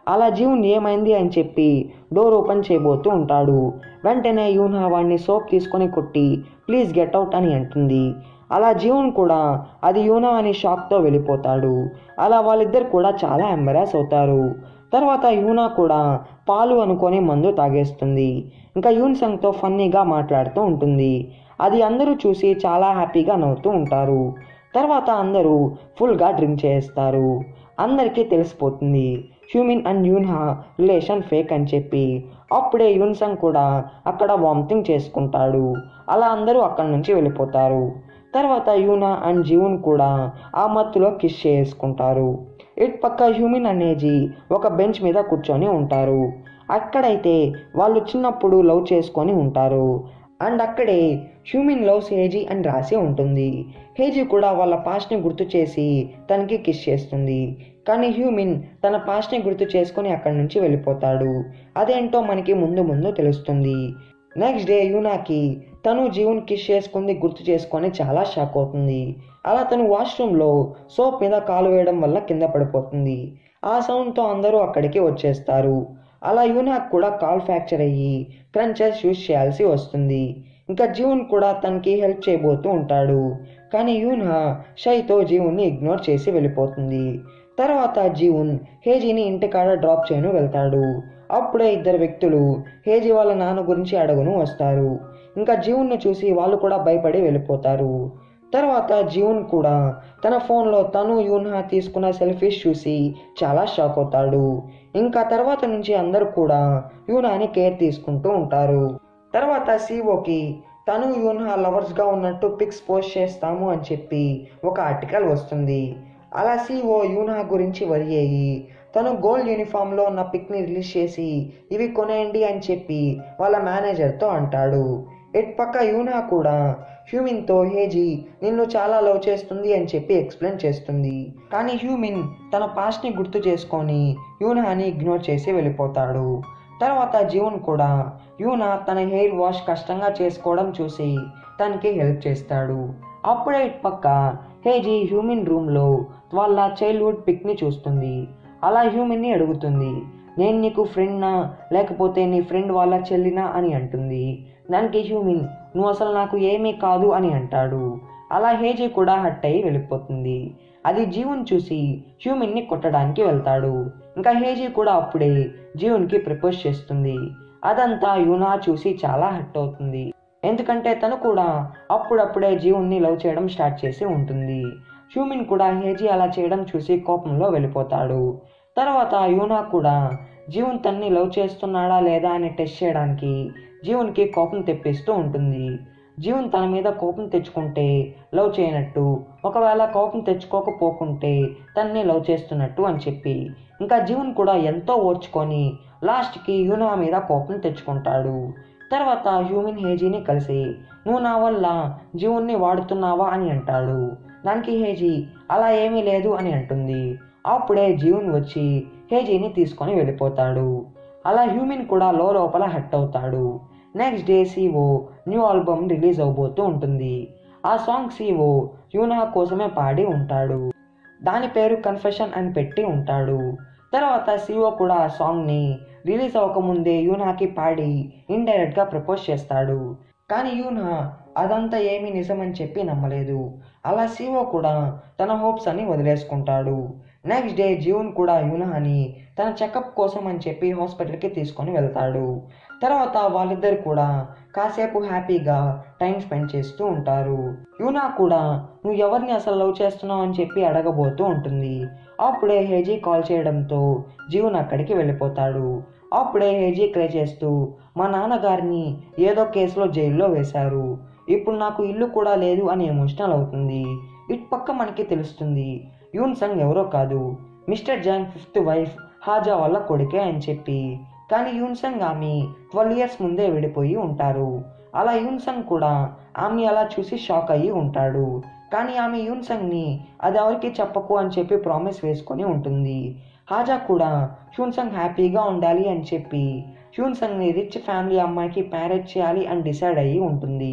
అలా జీవన్ ఏమైంది అని చెప్పి డోర్ ఓపెన్ చేయబోతూ ఉంటాడు వెంటనే యూన్హా వాడిని సోప్ తీసుకొని కొట్టి ప్లీజ్ గెట్ అవుట్ అని అంటుంది అలా జీవన్ కూడా అది యూనా అని షాక్తో వెళ్ళిపోతాడు అలా వాళ్ళిద్దరు కూడా చాలా ఎంబరాస్ అవుతారు తర్వాత యూనా కూడా పాలు అనుకొని మందు తాగేస్తుంది ఇంకా యూన్ సంగ్తో ఫన్నీగా మాట్లాడుతూ ఉంటుంది అది అందరూ చూసి చాలా హ్యాపీగా నవ్వుతూ ఉంటారు తర్వాత అందరూ ఫుల్గా డ్రింక్ చేస్తారు అందరికీ తెలిసిపోతుంది Hyumin and Yoonha relation fake అని చెప్పి అప్పుడే యూన్సంగ్ కూడా అక్కడ వామిటింగ్ చేసుకుంటాడు అలా అందరూ అక్కడి నుంచి వెళ్ళిపోతారు తర్వాత యూనా అండ్ జీవన్ కూడా ఆ మత్తులో కిస్ చేసుకుంటారు ఇటు పక్క హ్యూమిన్ అనేది ఒక బెంచ్ మీద కూర్చొని ఉంటారు అక్కడైతే వాళ్ళు చిన్నప్పుడు లవ్ చేసుకొని ఉంటారు అండ్ అక్కడే హ్యూమిన్ లవ్స్ హేజీ అని రాసి ఉంటుంది హేజీ కూడా వాళ్ళ పాస్ట్ని గుర్తు చేసి తనకి కిస్ చేస్తుంది కానీ హ్యూమిన్ తన పాస్ట్ని గుర్తు చేసుకొని అక్కడి నుంచి వెళ్ళిపోతాడు అదేంటో మనకి ముందు ముందు తెలుస్తుంది నెక్స్ట్ డే యూనాకి తను జీవన్ కిస్ చేసుకుంది గుర్తు చేసుకొని చాలా షాక్ అవుతుంది అలా తను వాష్రూమ్లో సోప్ మీద కాలు వేయడం వల్ల కింద పడిపోతుంది ఆ సౌండ్తో అందరూ అక్కడికి వచ్చేస్తారు అలా యూనాక్ కూడా కాల్ ఫ్రాక్చర్ అయ్యి క్రంచెస్ యూస్ చేయాల్సి వస్తుంది ఇంకా జీవన్ కూడా తనకి హెల్ప్ చేయబోతూ ఉంటాడు కానీ యూనా షైతో జీవున్ని ఇగ్నోర్ చేసి వెళ్ళిపోతుంది తర్వాత జీవున్ హేజీని ఇంటికాడ డ్రాప్ చేయను వెళ్తాడు అప్పుడే ఇద్దరు వ్యక్తులు హేజీ వాళ్ళ నాన్న గురించి అడుగును వస్తారు ఇంకా జీవున్ను చూసి వాళ్ళు కూడా భయపడి వెళ్ళిపోతారు తర్వాత జీవన్ కూడా తన ఫోన్లో తను యూన్హా తీసుకున్న సెల్ఫీస్ చూసి చాలా షాక్ అవుతాడు ఇంకా తర్వాత నుంచి అందరూ కూడా యూనాని కేర్ తీసుకుంటూ ఉంటారు తర్వాత సీఓకి తను యూన్హా లవర్స్గా ఉన్నట్టు పిక్స్ పోస్ట్ చేస్తాము అని చెప్పి ఒక ఆర్టికల్ వస్తుంది అలా సీఓ యూన్హా గురించి వరి అయ్యి తను గోల్డ్ యూనిఫామ్లో ఉన్న పిక్ని రిలీజ్ చేసి ఇవి కొనేయండి అని చెప్పి వాళ్ళ మేనేజర్తో అంటాడు ఇట్ పక్క యూనా కూడా హ్యూమిన్తో హేజీ నిన్ను చాలా లవ్ చేస్తుంది అని చెప్పి ఎక్స్ప్లెయిన్ చేస్తుంది కానీ హ్యూమిన్ తన పాస్ట్ని గుర్తు చేసుకొని యూనాని ఇగ్నోర్ చేసి వెళ్ళిపోతాడు తర్వాత జీవన్ కూడా యూనా తన హెయిర్ వాష్ కష్టంగా చేసుకోవడం చూసి తనకి హెల్ప్ చేస్తాడు అప్పుడే ఇటు పక్క హేజీ హ్యూమిన్ రూమ్లో వాళ్ళ చైల్డ్హుడ్ పిక్ని చూస్తుంది అలా హ్యూమిన్ని అడుగుతుంది నేను నీకు ఫ్రెండ్నా లేకపోతే నీ ఫ్రెండ్ వాళ్ళ చెల్లినా అని అంటుంది దానికి హ్యూమిన్ నువ్వు అసలు నాకు ఏమీ కాదు అని అంటాడు అలా హేజీ కూడా హట్ అయి వెళ్ళిపోతుంది అది జీవన్ చూసి హ్యూమిన్ని కొట్టడానికి వెళ్తాడు ఇంకా హేజీ కూడా అప్పుడే జీవన్కి ప్రపోజ్ చేస్తుంది అదంతా యూనా చూసి చాలా హట్ అవుతుంది ఎందుకంటే తను కూడా అప్పుడప్పుడే జీవున్ని లవ్ చేయడం స్టార్ట్ చేసి ఉంటుంది హ్యూమిన్ కూడా హేజీ అలా చేయడం చూసి కోపంలో వెళ్ళిపోతాడు తర్వాత యూనా కూడా జీవన్ తన్ని లవ్ చేస్తున్నాడా లేదా అని టెస్ట్ చేయడానికి జీవన్కి కోపం తెప్పిస్తూ ఉంటుంది జీవన్ తన మీద కోపం తెచ్చుకుంటే లవ్ చేయనట్టు ఒకవేళ కోపం తెచ్చుకోకపోకుంటే తన్ని లవ్ చేస్తున్నట్టు అని చెప్పి ఇంకా జీవన్ కూడా ఎంతో ఓర్చుకొని లాస్ట్కి యూనా మీద కోపం తెచ్చుకుంటాడు తర్వాత హ్యూమన్ హేజీని కలిసి నువ్వు నా వల్ల జీవున్ని వాడుతున్నావా అని అంటాడు దానికి హేజీ అలా ఏమీ లేదు అని అంటుంది అప్పుడే జీవన్ వచ్చి హేజీని తీసుకొని వెళ్ళిపోతాడు అలా హ్యూమిన్ కూడా లో లోపల హట్ అవుతాడు next day Seo new album release అవబోతూ ఉంటుంది ఆ సాంగ్ సీఓ యూనా కోసమే పాడి ఉంటాడు దాని పేరు కన్ఫెషన్ అని పెట్టి ఉంటాడు తర్వాత సీఓ కూడా ఆ సాంగ్ని రిలీజ్ అవ్వకముందే యూనాకి పాడి ఇండైరెక్ట్గా ప్రపోజ్ చేస్తాడు కానీ యూనా అదంతా ఏమీ నిజమని చెప్పి నమ్మలేదు అలా సీఓ కూడా తన హోప్స్ అని వదిలేసుకుంటాడు నెక్స్ట్ డే జీవన్ కూడా యూనాని తన చెకప్ కోసం అని చెప్పి హాస్పిటల్కి తీసుకొని వెళ్తాడు తర్వాత వాళ్ళిద్దరు కూడా కాసేపు హ్యాపీగా టైం స్పెండ్ చేస్తూ ఉంటారు యూనా కూడా నువ్వు ఎవరిని అసలు లవ్ చేస్తున్నావు అని చెప్పి అడగబోతూ ఉంటుంది అప్పుడే హేజీ కాల్ చేయడంతో జీవన్ అక్కడికి వెళ్ళిపోతాడు అప్పుడే హేజీ క్రై చేస్తూ మా నాన్నగారిని ఏదో కేసులో జైల్లో వేశారు ఇప్పుడు నాకు ఇల్లు కూడా లేదు అని ఎమోషనల్ అవుతుంది ఇటు పక్క మనకి తెలుస్తుంది యూన్ సంగ్ ఎవరో కాదు mister Jang fifth wife Haja వాళ్ళ కొడుకే అని చెప్పి కానీ యూన్ సంగ్ ఆమె ట్వెల్వ్ ఇయర్స్ ముందే విడిపోయి ఉంటారు అలా యూన్ సంగ్ కూడా ఆమె అలా చూసి షాక్ అయ్యి ఉంటాడు కానీ ఆమె యూన్ సంగ్ని అది ఎవరికి చెప్పకు అని చెప్పి ప్రామిస్ వేసుకొని ఉంటుంది హాజా కూడా హ్యూన్ సంగ్ హ్యాపీగా ఉండాలి అని చెప్పి హ్యూన్ సంగ్ని రిచ్ ఫ్యామిలీ అమ్మాయికి మ్యారేజ్ చేయాలి అని డిసైడ్ అయ్యి ఉంటుంది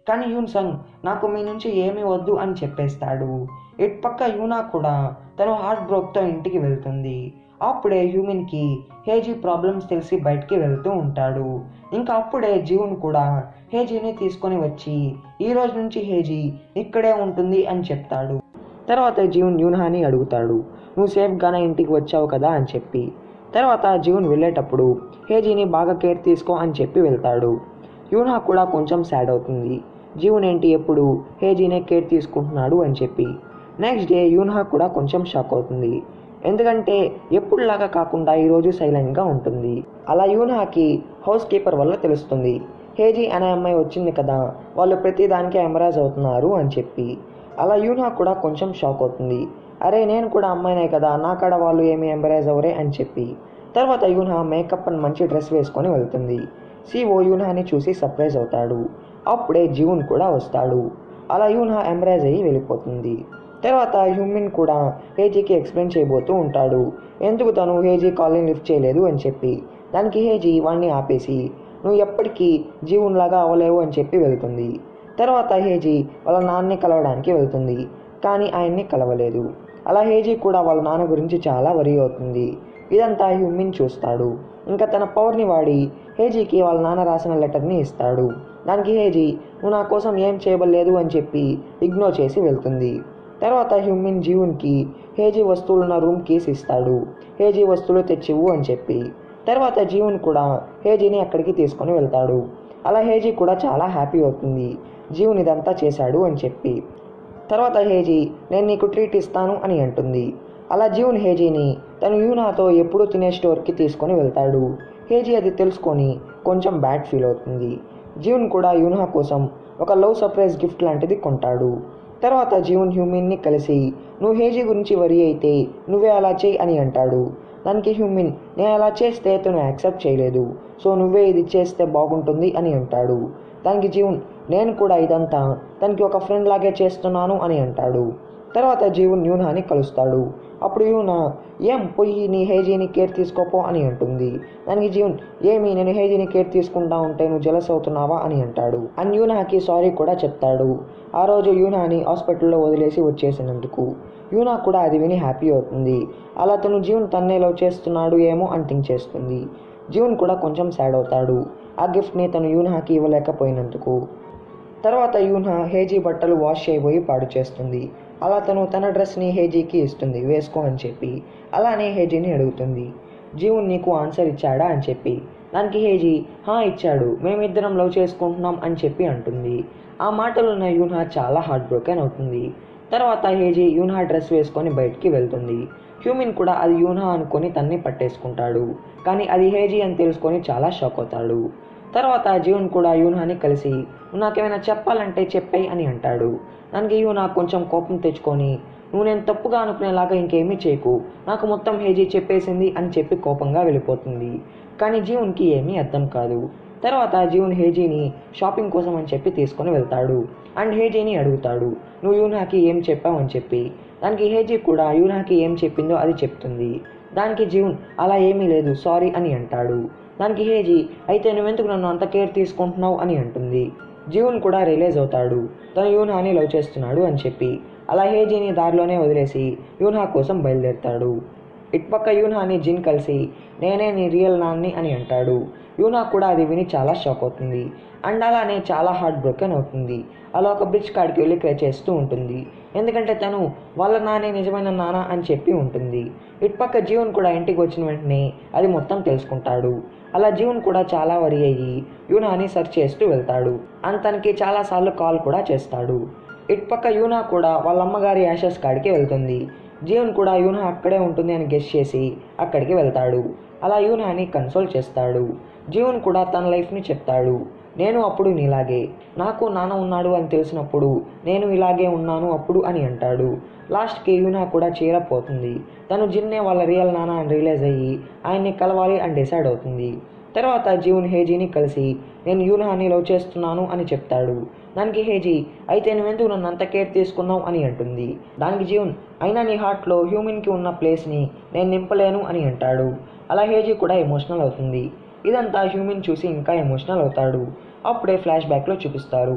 కానీ యూన్ సంగ్ నాకు మీ నుంచి ఏమీ వద్దు అని చెప్పేస్తాడు ఇటు పక్క యూనా కూడా తను హార్ట్ బ్రోక్తో ఇంటికి వెళ్తుంది అప్పుడే హ్యూమన్కి హేజీ ప్రాబ్లమ్స్ తెలిసి బయటికి వెళ్తూ ఉంటాడు ఇంకా అప్పుడే జీవన్ కూడా హేజీని తీసుకొని వచ్చి ఈ రోజు నుంచి హేజీ ఇక్కడే ఉంటుంది అని చెప్తాడు తర్వాత జీవన్ యూన్హాని అడుగుతాడు నువ్వు సేఫ్గానే ఇంటికి వచ్చావు కదా అని చెప్పి తర్వాత జీవన్ వెళ్ళేటప్పుడు హేజీని బాగా కేర్ తీసుకో అని చెప్పి వెళ్తాడు యూన్హా కూడా కొంచెం సాడ్ అవుతుంది జీవన్ ఏంటి ఎప్పుడు హేజీనే కేర్ తీసుకుంటున్నాడు అని చెప్పి నెక్స్ట్ డే యూన్హా కూడా కొంచెం షాక్ అవుతుంది ఎందుకంటే ఎప్పుడులాగా కాకుండా ఈరోజు సైలెంట్గా ఉంటుంది అలా యూన్హాకి హౌస్ కీపర్ వల్ల తెలుస్తుంది హేజీ అనే అమ్మాయి వచ్చింది కదా వాళ్ళు ప్రతిదానికి ఎంబరాజ్ అవుతున్నారు అని చెప్పి అలా యూన్హా కూడా కొంచెం షాక్ అవుతుంది అరే నేను కూడా అమ్మాయినే కదా నా కాడ వాళ్ళు ఏమి ఎంబరాజ్ అవరే అని చెప్పి తర్వాత యూన్హా మేకప్ అని మంచి డ్రెస్ వేసుకొని వెళ్తుంది సిఓ యూన్హాని చూసి సర్ప్రైజ్ అవుతాడు అప్పుడే జీవన్ కూడా వస్తాడు అలా యూన్హా ఎంబరాజ్ అయ్యి వెళ్ళిపోతుంది తర్వాత హ్యూమిన్ కూడా హేజీకి ఎక్స్ప్లెయిన్ చేయబోతూ ఉంటాడు ఎందుకు తను హేజీ కాల్ని లిఫ్ట్ చేయలేదు అని చెప్పి దానికి హేజీ వాడిని ఆపేసి నువ్వు ఎప్పటికీ జీవున్లాగా అవ్వలేవు అని చెప్పి వెళ్తుంది తర్వాత హేజీ వాళ్ళ నాన్నని కలవడానికి వెళ్తుంది కానీ ఆయన్ని కలవలేదు అలా హేజీ కూడా వాళ్ళ నాన్న గురించి చాలా వరి అవుతుంది ఇదంతా హ్యూమిన్ చూస్తాడు ఇంకా తన పవర్ని వాడి హేజీకి వాళ్ళ నాన్న రాసిన లెటర్ని ఇస్తాడు దానికి హేజీ నువ్వు నా కోసం ఏం చేయబడలేదు అని చెప్పి ఇగ్నోర్ చేసి వెళ్తుంది తర్వాత హ్యూమిన్ జీవున్కి హేజీ వస్తువులున్న రూమ్ కీస్ ఇస్తాడు హేజీ వస్తువులు తెచ్చివు అని చెప్పి తర్వాత జీవన్ కూడా హేజీని అక్కడికి తీసుకొని వెళ్తాడు అలా హేజీ కూడా చాలా హ్యాపీ అవుతుంది జీవన్ ఇదంతా చేశాడు అని చెప్పి తర్వాత హేజీ నేను నీకు ట్రీట్ ఇస్తాను అని అంటుంది అలా జీవన్ హేజీని తను యూనాతో ఎప్పుడూ తినే స్టోర్కి తీసుకొని వెళ్తాడు హేజీ అది తెలుసుకొని కొంచెం బ్యాడ్ ఫీల్ అవుతుంది జీవన్ కూడా యూనా కోసం ఒక లవ్ సర్ప్రైజ్ గిఫ్ట్ లాంటిది కొంటాడు తర్వాత జీవన్ హ్యూమిన్ని కలిసి నువ్వు హేజీ గురించి వరి అయితే నువ్వే అలా చేయి అని అంటాడు దానికి హ్యూమిన్ నేను అలా చేస్తే తను యాక్సెప్ట్ చేయలేదు సో నువ్వే ఇది చేస్తే బాగుంటుంది అని అంటాడు దానికి జీవన్ నేను కూడా ఇదంతా తనకి ఒక ఫ్రెండ్ లాగే చేస్తున్నాను అని అంటాడు తర్వాత జీవన్ యూనాని కలుస్తాడు అప్పుడు యూనా ఏం పొయ్యి నీ హేజీని కేర్ తీసుకోపో అని అంటుంది దానికి జీవన్ ఏమి నేను హేజీని కేర్ తీసుకుంటా ఉంటే నువ్వు జలస్ అవుతున్నావా అని అంటాడు అండ్ యూనాకి సారీ కూడా చెప్తాడు ఆ రోజు యూనాని హాస్పిటల్లో వదిలేసి వచ్చేసినందుకు యూనా కూడా అది విని హ్యాపీ అవుతుంది అలా తను జీవన్ తన్నే లవ్ చేస్తున్నాడు ఏమో అని థింక్ చేస్తుంది జీవన్ కూడా కొంచెం సాడ్ అవుతాడు ఆ గిఫ్ట్ని తను యూనాకి ఇవ్వలేకపోయినందుకు తర్వాత యూనా హేజీ బట్టలు వాష్ చేయబోయి పాడు చేస్తుంది అలా తను తన డ్రెస్ని హేజీకి ఇస్తుంది వేసుకో అని చెప్పి అలానే హేజీని అడుగుతుంది జీవన్ నీకు ఆన్సర్ ఇచ్చాడా అని చెప్పి దానికి హేజీ హా ఇచ్చాడు మేమిద్దరం లవ్ చేసుకుంటున్నాం అని చెప్పి అంటుంది ఆ మాటలున్న యూన్హా చాలా హార్ట్ బ్రోకెన్ అవుతుంది తర్వాత హేజీ యూన్హా డ్రెస్ వేసుకొని బయటికి వెళ్తుంది హ్యూమిన్ కూడా అది యూన్హా అనుకొని తన్ని పట్టేసుకుంటాడు కానీ అది హేజీ అని తెలుసుకొని చాలా షాక్ అవుతాడు తర్వాత జీవన్ కూడా యూన్హాని కలిసి "నువ్వు నాకేమైనా చెప్పాలంటే చెప్పాయి అని అంటాడు దానికి యూనా కొంచెం కోపం తెచ్చుకొని నువ్వు నేను తప్పుగా అనుకునేలాగా ఇంకేమీ చేయకు నాకు మొత్తం హేజీ చెప్పేసింది అని చెప్పి కోపంగా వెళ్ళిపోతుంది కానీ జీవన్కి ఏమీ అర్థం కాదు తర్వాత జీవన్ హేజీని షాపింగ్ కోసం అని చెప్పి తీసుకొని వెళ్తాడు అండ్ హేజీని అడుగుతాడు నువ్వు యూనాకి ఏం చెప్పావు అని చెప్పి దానికి హేజీ కూడా యూనాకి ఏం చెప్పిందో అది చెప్తుంది దానికి జీవన్ అలా ఏమీ లేదు సారీ అని అంటాడు దానికి హేజీ అయితే నువ్వెందుకు నన్ను అంత కేర్ తీసుకుంటున్నావు అని అంటుంది జీవన్ కూడా రిలీజ్ అవుతాడు తను యూనాని లవ్ చేస్తున్నాడు అని చెప్పి అలా హేజీని దారిలోనే వదిలేసి యూనా కోసం బయలుదేరుతాడు ఇటుపక్క యూనాని జిన్ కలిసి నేనే నీ రియల్ నాన్ని అని అంటాడు యూనా కూడా అది విని చాలా షాక్ అవుతుంది అండ్ అలానే చాలా హార్ట్ బ్రోకెన్ అవుతుంది అలా ఒక బ్రిడ్జ్ కాడికి వెళ్ళి క్రై చేస్తూ ఉంటుంది ఎందుకంటే తను వాళ్ళ నానే నిజమైన నాన్న అని చెప్పి ఉంటుంది ఇటుపక్క జీవన్ కూడా ఇంటికి వచ్చిన వెంటనే అది మొత్తం తెలుసుకుంటాడు అలా జీవన్ కూడా చాలా వరి అయ్యి యూనాని సెర్చ్ చేస్తూ వెళ్తాడు అండ్ తనకి చాలాసార్లు కాల్ కూడా చేస్తాడు ఇటుపక్క యూనా కూడా వాళ్ళ అమ్మగారి యాషస్ కాడికి వెళ్తుంది జీవన్ కూడా యూనా అక్కడే ఉంటుంది అని గెస్ చేసి అక్కడికి వెళ్తాడు అలా యూనాని కన్సోల్ చేస్తాడు జీవన్ కూడా తన లైఫ్ని చెప్తాడు నేను అప్పుడు నీలాగే నాకు నాన్న ఉన్నాడు అని తెలిసినప్పుడు నేను ఇలాగే ఉన్నాను అప్పుడు అని అంటాడు లాస్ట్కి యూనా కూడా చీరపోతుంది తను జిన్నే వాళ్ళ రియల్ నాన్న అని రియలైజ్ అయ్యి ఆయన్ని కలవాలి అని డిసైడ్ అవుతుంది తర్వాత జీవన్ హేజీని కలిసి నేను యూనాని లవ్ చేస్తున్నాను అని చెప్తాడు దానికి హేజీ అయితే నువ్వెందుకు నన్ను అంత కేర్ తీసుకున్నావు అని అంటుంది దానికి జీవన్ అయినా నీ హార్ట్లో హ్యూమన్కి ఉన్న ప్లేస్ని నేను నింపలేను అని అంటాడు అలా హేజీ కూడా ఎమోషనల్ అవుతుంది ఇదంతా హ్యూమన్ చూసి ఇంకా ఎమోషనల్ అవుతాడు అప్పుడే ఫ్లాష్ బ్యాక్లో చూపిస్తారు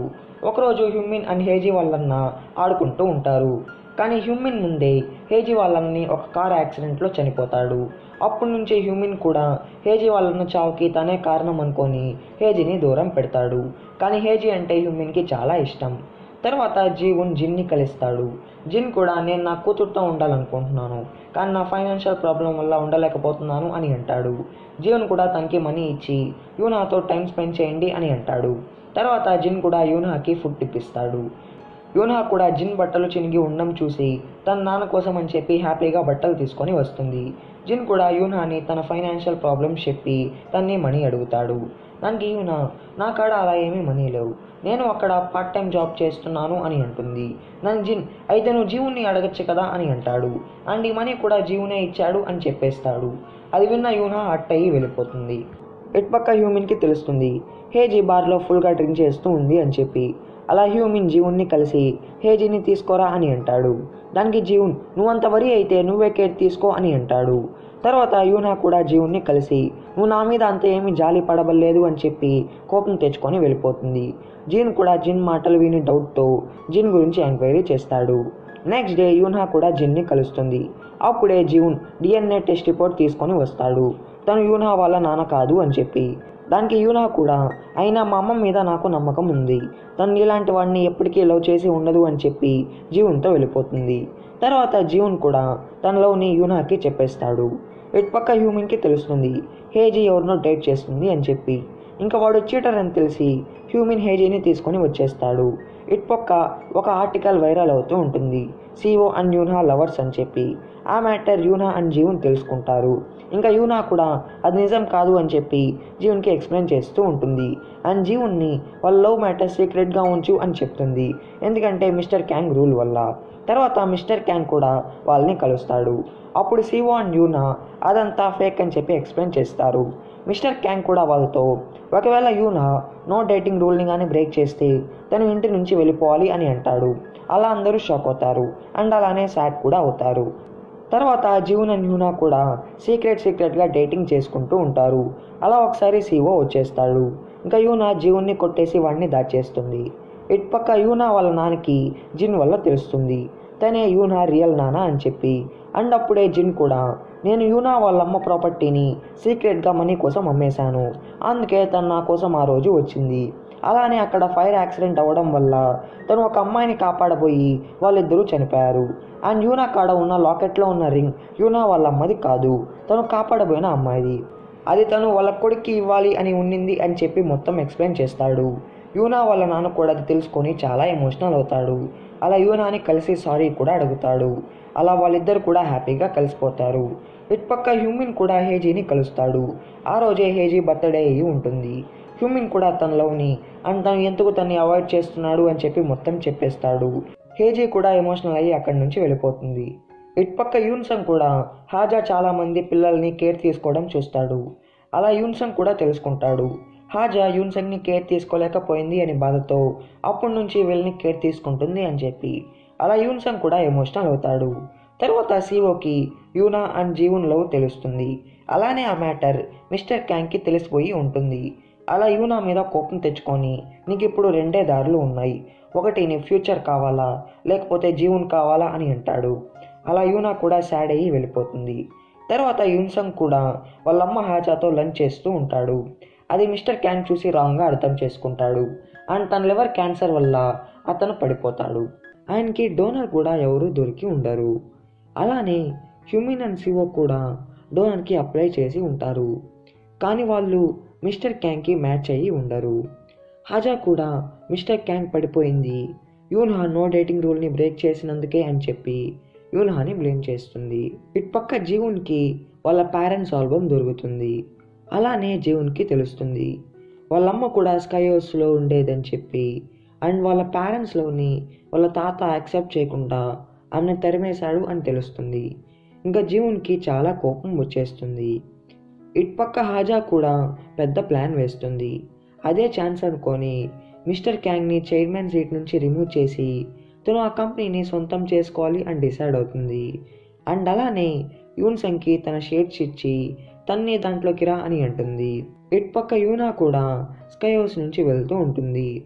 ఒకరోజు హ్యూమిన్ అండ్ హేజీ వాళ్ళన్న ఆడుకుంటూ ఉంటారు కానీ హ్యూమిన్ ముందే హేజీ వాళ్ళని ఒక కార్ యాక్సిడెంట్లో చనిపోతాడు అప్పటి నుంచి హ్యూమిన్ కూడా హేజీ వాళ్ళన్న చావుకి తనే కారణం అనుకొని హేజీని దూరం పెడతాడు కానీ హేజీ అంటే హ్యూమిన్కి చాలా ఇష్టం తర్వాత జీవున్ జిన్ని కలుస్తాడు జిన్ కూడా నేను నా కూతురుతో ఉండాలనుకుంటున్నాను కానీ నా ఫైనాన్షియల్ ప్రాబ్లం వల్ల ఉండలేకపోతున్నాను అని అంటాడు జీవన్ కూడా తనకి మనీ ఇచ్చి యూనాతో టైం స్పెండ్ చేయండి అని అంటాడు తర్వాత జిన్ కూడా యూనాకి ఫుడ్ ఇప్పిస్తాడు యూనా కూడా జిన్ బట్టలు చినిగి ఉండడం చూసి తన నాన్న కోసం అని చెప్పి హ్యాపీగా బట్టలు తీసుకొని వస్తుంది జిన్ కూడా యూనాని తన ఫైనాన్షియల్ ప్రాబ్లమ్స్ చెప్పి తన్ని మనీ అడుగుతాడు దానికి యూనా నా కాడ అలా ఏమీ మనీ లేవు నేను అక్కడ పార్ట్ టైం జాబ్ చేస్తున్నాను అని అంటుంది నన్ను జిన్ అయితే నువ్వు జీవుని అడగచ్చు కదా అని అంటాడు అండ్ ఈ మనీ కూడా జీవునే ఇచ్చాడు అని చెప్పేస్తాడు అది విన్న యూనా అట్టయి వెళ్ళిపోతుంది ఇటుపక్క హ్యూమిన్కి తెలుస్తుంది హేజీ బార్లో ఫుల్గా డ్రింక్ చేస్తూ ఉంది అని చెప్పి అలా హ్యూమిన్ జీవున్ని కలిసి హేజీని తీసుకోరా అని అంటాడు దానికి జీవున్ నువ్వంత వరి అయితే నువ్వే కేర్ తీసుకో అని అంటాడు తర్వాత యూనా కూడా జీవున్ని కలిసి నువ్వు నా మీద అంత ఏమీ జాలి పడబలేదు అని చెప్పి కోపం తెచ్చుకొని వెళ్ళిపోతుంది జీన్ కూడా జిన్ మాటలు విని డౌట్తో జిన్ గురించి ఎంక్వైరీ చేస్తాడు నెక్స్ట్ డే యూనా కూడా జిన్ని కలుస్తుంది అప్పుడే జీవున్ డిఎన్ఏ టెస్ట్ రిపోర్ట్ తీసుకొని వస్తాడు తను యూనా వాళ్ళ నాన్న కాదు అని చెప్పి దానికి యూనా కూడా అయినా మా అమ్మ మీద నాకు నమ్మకం ఉంది తను ఇలాంటి వాడిని ఎప్పటికీ లవ్ చేసి ఉండదు అని చెప్పి జీవున్తో వెళ్ళిపోతుంది తర్వాత జీవన్ కూడా తన లవ్ని యూనాకి చెప్పేస్తాడు ఇటుపక్క హ్యూమిన్కి తెలుస్తుంది హేజీ ఎవరినో డేట్ చేస్తుంది అని చెప్పి ఇంకా వాడు చీటర్ అని తెలిసి హ్యూమిన్ హేజీని తీసుకొని వచ్చేస్తాడు ఇటుపక్క ఒక ఆర్టికల్ వైరల్ అవుతూ ఉంటుంది సిఓ అండ్ యూనా లవర్స్ అని చెప్పి ఆ మ్యాటర్ యూనా అండ్ జీవన్ తెలుసుకుంటారు ఇంకా యూనా కూడా అది నిజం కాదు అని చెప్పి జీవన్కి ఎక్స్ప్లెయిన్ చేస్తూ ఉంటుంది అండ్ జీవన్ని వాళ్ళ లవ్ మ్యాటర్ సీక్రెట్గా ఉంచు అని చెప్తుంది ఎందుకంటే మిస్టర్ క్యాంగ్ రూల్ వల్ల తర్వాత మిస్టర్ క్యాంగ్ కూడా వాళ్ళని కలుస్తాడు అప్పుడు సిఓ అండ్ యూనా అదంతా ఫేక్ అని చెప్పి ఎక్స్ప్లెయిన్ చేస్తారు మిస్టర్ క్యాంగ్ కూడా వాళ్ళతో ఒకవేళ యూనా నో డేటింగ్ రూల్ని కానీ బ్రేక్ చేస్తే తను ఇంటి నుంచి వెళ్ళిపోవాలి అని అంటాడు అలా అందరూ షాక్ అవుతారు అండ్ అలానే సాడ్ కూడా అవుతారు తర్వాత జీవన్ అండ్ యూనా కూడా సీక్రెట్ సీక్రెట్గా డేటింగ్ చేసుకుంటూ ఉంటారు అలా ఒకసారి సీఓ వచ్చేస్తాడు ఇంకా యూనా జీవున్ని కొట్టేసి వాడిని దాచేస్తుంది ఇటుపక్క యూనా వాళ్ళ నాన్నకి జిన్ వల్ల తెలుస్తుంది తనే యూనా రియల్ నాన్న అని చెప్పి అండ్ అప్పుడే జిన్ కూడా నేను యూనా వాళ్ళమ్మ ప్రాపర్టీని సీక్రెట్గా మనీ కోసం అమ్మేశాను అందుకే తను నా కోసం ఆ రోజు వచ్చింది అలానే అక్కడ ఫైర్ యాక్సిడెంట్ అవ్వడం వల్ల తను ఒక అమ్మాయిని కాపాడబోయి వాళ్ళిద్దరూ చనిపోయారు అండ్ యూనా కాడ ఉన్న లాకెట్లో ఉన్న రింగ్ యూనా వాళ్ళ అమ్మది కాదు తను కాపాడబోయిన అమ్మాయిది అది తను వాళ్ళ కొడుక్కి ఇవ్వాలి అని ఉండింది అని చెప్పి మొత్తం ఎక్స్ప్లెయిన్ చేస్తాడు యూనా వాళ్ళ నాన్న కూడా అది తెలుసుకొని చాలా ఎమోషనల్ అవుతాడు అలా యూనాని కలిసి సారీ కూడా అడుగుతాడు అలా వాళ్ళిద్దరు కూడా హ్యాపీగా కలిసిపోతారు ఇటుపక్క హ్యూమిన్ కూడా హేజీని కలుస్తాడు ఆ రోజే హేజీ బర్త్డే అయ్యి ఉంటుంది హ్యూమిన్ కూడా తన లవ్ని అండ్ తను ఎందుకు తన్ని అవాయిడ్ చేస్తున్నాడు అని చెప్పి మొత్తం చెప్పేస్తాడు హేజీ కూడా ఎమోషనల్ అయ్యి అక్కడి నుంచి వెళ్ళిపోతుంది ఇటుపక్క యూన్సంగ్ కూడా హాజా చాలా మంది పిల్లల్ని కేర్ తీసుకోవడం చూస్తాడు అలా యూన్సంగ్ కూడా తెలుసుకుంటాడు హాజా యూన్సంగ్ని కేర్ తీసుకోలేకపోయింది అని బాధతో అప్పటి నుంచి వీళ్ళని కేర్ తీసుకుంటుంది అని చెప్పి అలా యూన్సంగ్ కూడా ఎమోషనల్ అవుతాడు తర్వాత సీఓకి యూనా అండ్ జీవన్ లవ్ తెలుస్తుంది అలానే ఆ మ్యాటర్ మిస్టర్ క్యాంగ్కి తెలిసిపోయి ఉంటుంది అలా యూనా మీద కోపం తెచ్చుకొని నీకు ఇప్పుడు రెండే దారులు ఉన్నాయి ఒకటి నీ ఫ్యూచర్ కావాలా లేకపోతే జీవన్ కావాలా అని అంటాడు అలా యూనా కూడా సాడ్ అయ్యి వెళ్ళిపోతుంది తర్వాత యూన్సంగ్ కూడా వాళ్ళమ్మ హాజాతో లంచ్ చేస్తూ ఉంటాడు అది మిస్టర్ క్యాన్ చూసి రాంగ్గా అర్థం చేసుకుంటాడు అండ్ తన లివర్ క్యాన్సర్ వల్ల అతను పడిపోతాడు ఆయనకి డోనర్ కూడా ఎవరు దొరికి ఉండరు అలానే హ్యూమిన్ అండ్ సివో కూడా డోనర్కి అప్లై చేసి ఉంటారు కానీ వాళ్ళు మిస్టర్ క్యాంగ్కి మ్యాచ్ అయ్యి ఉండరు హాజా కూడా మిస్టర్ క్యాంగ్ పడిపోయింది యూన్హా నో డేటింగ్ రూల్ని బ్రేక్ చేసినందుకే అని చెప్పి యూన్హాని బ్లేమ్ చేస్తుంది ఇటుపక్క జీవున్కి వాళ్ళ పేరెంట్స్ ఆల్బమ్ దొరుకుతుంది అలానే జీవున్కి తెలుస్తుంది వాళ్ళమ్మ కూడా స్కైయోస్లో ఉండేదని చెప్పి అండ్ వాళ్ళ పేరెంట్స్లోని వాళ్ళ తాత యాక్సెప్ట్ చేయకుండా ఆమెను తరిమేశాడు అని తెలుస్తుంది ఇంకా జీవున్కి చాలా కోపం వచ్చేస్తుంది ఇటుపక్క హాజా కూడా పెద్ద ప్లాన్ వేస్తుంది అదే ఛాన్స్ అనుకొని మిస్టర్ క్యాంగ్ని చైర్మన్ సీట్ నుంచి రిమూవ్ చేసి తను ఆ కంపెనీని సొంతం చేసుకోవాలి అని డిసైడ్ అవుతుంది అండ్ అలానే యూన్సంగ్కి తన షేడ్స్ ఇచ్చి తన్ని దాంట్లోకి రా అని అంటుంది ఇటుపక్క యూనా కూడా స్కై హౌస్ నుంచి వెళ్తూ ఉంటుంది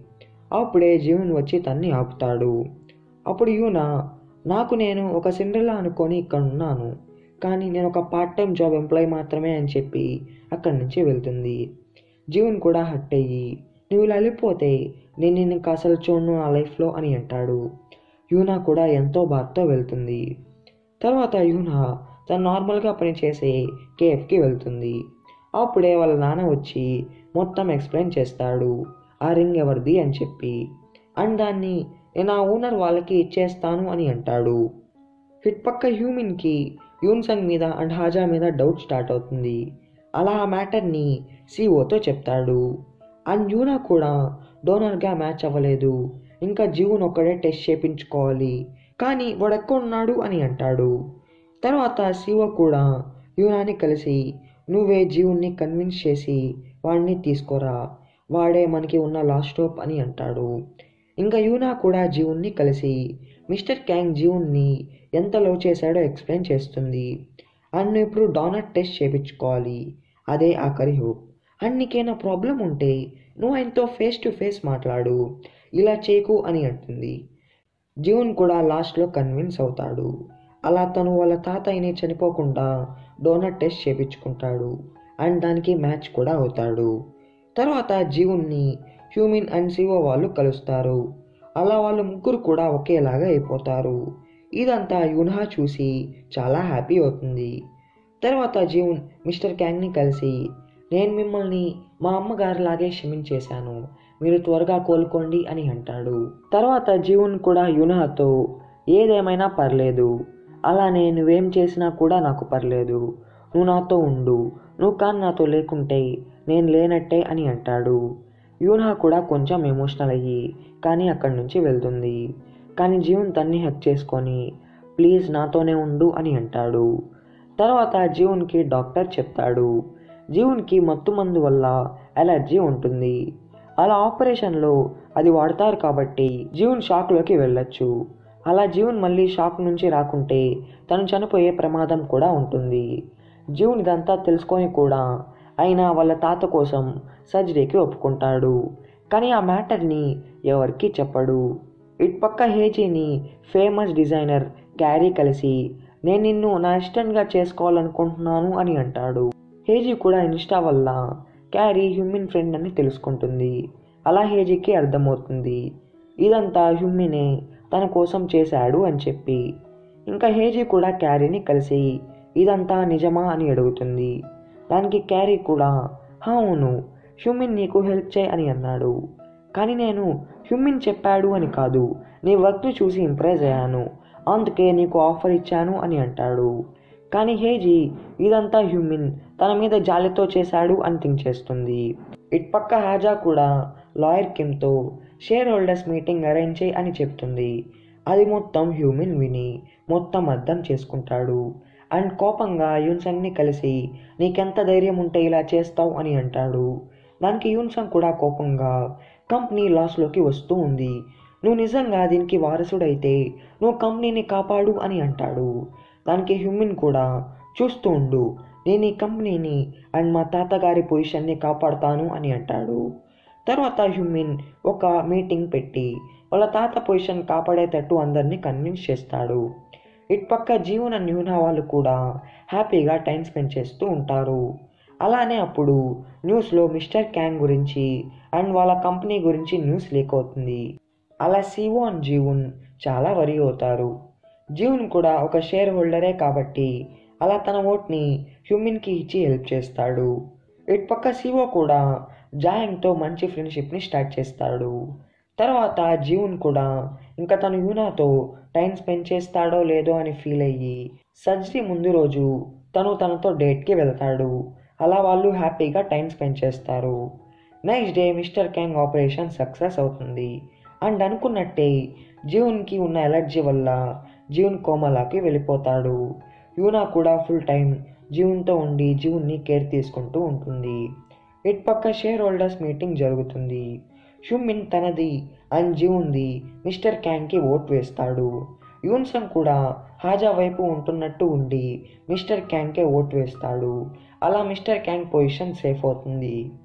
అప్పుడే జీవన్ వచ్చి తన్ని ఆపుతాడు అప్పుడు యూనా నాకు నేను ఒక సిండ్రెల్లా అనుకొని ఇక్కడ ఉన్నాను కానీ నేను ఒక పార్ట్ టైం జాబ్ ఎంప్లాయీ మాత్రమే అని చెప్పి అక్కడి నుంచి వెళ్తుంది జీవన్ కూడా హట్ అయ్యి నువ్వు ఇలా వెళ్ళిపోతే నేను నిన్ను ఇంకా అసలు చూడను నా లైఫ్లో అని అంటాడు యూనా కూడా ఎంతో బాధతో వెళ్తుంది తర్వాత యూనా తను నార్మల్గా పనిచేసే కేఫ్కి వెళ్తుంది అప్పుడే వాళ్ళ నాన్న వచ్చి మొత్తం ఎక్స్ప్లెయిన్ చేస్తాడు ఆ రింగ్ ఎవరిది అని చెప్పి అండ్ దాన్ని నేను ఆ ఓనర్ వాళ్ళకి ఇచ్చేస్తాను అని అంటాడు హిట్ పక్క హ్యూమిన్కి యూన్సంగ్ మీద అండ్ హాజా మీద డౌట్ స్టార్ట్ అవుతుంది అలా ఆ మ్యాటర్ని సిఓతో చెప్తాడు అండ్ యూనా కూడా డోనర్గా మ్యాచ్ అవ్వలేదు ఇంకా జీవున్ ఒక్కడే టెస్ట్ చేయించుకోవాలి కానీ వాడు ఎక్కడ ఉన్నాడు అని అంటాడు తర్వాత శివ కూడా యూనాని కలిసి నువ్వే జీవున్ని కన్విన్స్ చేసి వాడిని తీసుకోరా వాడే మనకి ఉన్న లాస్ట్ హోప్ అని అంటాడు ఇంకా యూనా కూడా జీవున్ని కలిసి మిస్టర్ క్యాంగ్ జీవున్ని ఎంత లవ్ చేశాడో ఎక్స్ప్లెయిన్ చేస్తుంది అండ్ నువ్వు ఇప్పుడు డోనట్ టెస్ట్ చేయించుకోవాలి అదే ఆఖరి హోప్ అండ్ నీకేనా ప్రాబ్లం ఉంటే నువ్వు ఆయనతో ఫేస్ టు ఫేస్ మాట్లాడు ఇలా చేయకు అని అంటుంది జీవన్ కూడా లాస్ట్లో కన్విన్స్ అవుతాడు అలా తను వాళ్ళ తాతయ్యని చనిపోకుండా డోనట్ టెస్ట్ చేయించుకుంటాడు అండ్ దానికి మ్యాచ్ కూడా అవుతాడు తర్వాత జీవున్ని హ్యూమిన్ అండ్ శివ వాళ్ళు కలుస్తారు అలా వాళ్ళు ముగ్గురు కూడా ఒకేలాగా అయిపోతారు ఇదంతా యున్హా చూసి చాలా హ్యాపీ అవుతుంది తర్వాత జీవన్ మిస్టర్ క్యాంగ్ని కలిసి నేను మిమ్మల్ని మా అమ్మగారిలాగే క్షమించేశాను మీరు త్వరగా కోలుకోండి అని అంటాడు తర్వాత జీవన్ కూడా యునహతో ఏదేమైనా పర్లేదు అలానే నువ్వేం చేసినా కూడా నాకు పర్లేదు నువ్వు నాతో ఉండు నువ్వు కానీ నాతో లేకుంటే నేను లేనట్టే అని అంటాడు యూనా కూడా కొంచెం ఎమోషనల్ అయ్యి కానీ అక్కడి నుంచి వెళ్తుంది కానీ జీవన్ తన్ని హెక్ చేసుకొని ప్లీజ్ నాతోనే ఉండు అని అంటాడు తర్వాత జీవన్కి డాక్టర్ చెప్తాడు జీవన్కి మత్తు మందు వల్ల ఎలర్జీ ఉంటుంది అలా ఆపరేషన్లో అది వాడతారు కాబట్టి జీవన్ షాక్లోకి వెళ్ళొచ్చు అలా జీవన్ మళ్ళీ షాక్ నుంచి రాకుంటే తను చనిపోయే ప్రమాదం కూడా ఉంటుంది జీవన్ ఇదంతా తెలుసుకొని కూడా అయినా వాళ్ళ తాత కోసం సర్జరీకి ఒప్పుకుంటాడు కానీ ఆ మ్యాటర్ని ఎవరికి చెప్పడు ఇటుపక్క హేజీని ఫేమస్ డిజైనర్ క్యారీ కలిసి నేను నిన్ను నా ఇష్టంగా చేసుకోవాలనుకుంటున్నాను అని అంటాడు హేజీ కూడా ఇన్స్టా వల్ల క్యారీ హ్యూమిన్ ఫ్రెండ్ అని తెలుసుకుంటుంది అలా హేజీకి అర్థమవుతుంది ఇదంతా హ్యూమినే తన కోసం చేశాడు అని చెప్పి ఇంకా హేజీ కూడా క్యారీని కలిసి ఇదంతా నిజమా అని అడుగుతుంది దానికి క్యారీ కూడా "హా, అవును హ్యూమిన్ నీకు హెల్ప్ చేయి అని అన్నాడు కానీ నేను హ్యూమిన్ చెప్పాడు అని కాదు నీ వర్క్ని చూసి ఇంప్రెస్ అయ్యాను అందుకే నీకు ఆఫర్ ఇచ్చాను అని అంటాడు కానీ హేజీ ఇదంతా హ్యూమిన్ తన మీద జాలితో చేశాడు అని థింక్ చేస్తుంది ఇటుపక్క హాజా కూడా లాయర్ కిమ్తో షేర్ హోల్డర్స్ మీటింగ్ అరేంజ్ చేయి అని చెప్తుంది అది మొత్తం హ్యూమిన్ విని మొత్తం అర్థం చేసుకుంటాడు అండ్ కోపంగా యూన్సంగ్ని కలిసి నీకెంత ధైర్యం ఉంటే ఇలా చేస్తావు అని అంటాడు దానికి యూన్సంగ్ కూడా కోపంగా కంపెనీ లాస్లోకి వస్తూ ఉంది నువ్వు నిజంగా దీనికి వారసుడైతే నువ్వు కంపెనీని కాపాడు అని అంటాడు దానికి హ్యూమిన్ కూడా చూస్తూ ఉండు నేను ఈ కంపెనీని అండ్ మా తాతగారి పొజిషన్ని కాపాడుతాను అని అంటాడు తర్వాత హ్యూమిన్ ఒక మీటింగ్ పెట్టి వాళ్ళ తాత పొజిషన్ కాపాడేటట్టు అందరినీ కన్విన్స్ చేస్తాడు ఇటుపక్క జీవన న్యూనా వాళ్ళు కూడా హ్యాపీగా టైం స్పెండ్ చేస్తూ ఉంటారు అలానే అప్పుడు న్యూస్లో మిస్టర్ క్యాంగ్ గురించి అండ్ వాళ్ళ కంపెనీ గురించి న్యూస్ లీక్ అవుతుంది అలా సిఓ అండ్ జీవన్ చాలా వరి అవుతారు జీవన్ కూడా ఒక షేర్ హోల్డరే కాబట్టి అలా తన ఓట్ని హ్యూమిన్కి ఇచ్చి హెల్ప్ చేస్తాడు ఇటుపక్క సిఓ కూడా జాయింగ్తో మంచి ఫ్రెండ్షిప్ని స్టార్ట్ చేస్తాడు తర్వాత జీవన్ కూడా ఇంకా తను యూనాతో టైం స్పెండ్ చేస్తాడో లేదో అని ఫీల్ అయ్యి సర్జరీ ముందు రోజు తను తనతో డేట్కి వెళ్తాడు అలా వాళ్ళు హ్యాపీగా టైం స్పెండ్ చేస్తారు next day mister Kang operation success అవుతుంది అండ్ అనుకున్నట్టే జీవన్కి ఉన్న ఎలర్జీ వల్ల జీవన్ కోమలాకి వెళ్ళిపోతాడు యూనా కూడా ఫుల్ టైం జీవన్తో ఉండి జీవన్ని కేర్ తీసుకుంటూ ఉంటుంది ఇటు పక్క షేర్ హోల్డర్స్ మీటింగ్ జరుగుతుంది హ్యూమిన్ తనది అండ్ జీవుంది మిస్టర్ క్యాంగ్కి ఓట్ వేస్తాడు యూన్సన్ కూడా హాజా వైపు ఉంటున్నట్టు ఉండి మిస్టర్ క్యాంగ్కే ఓట్ వేస్తాడు అలా మిస్టర్ క్యాంగ్ పొజిషన్ సేఫ్ అవుతుంది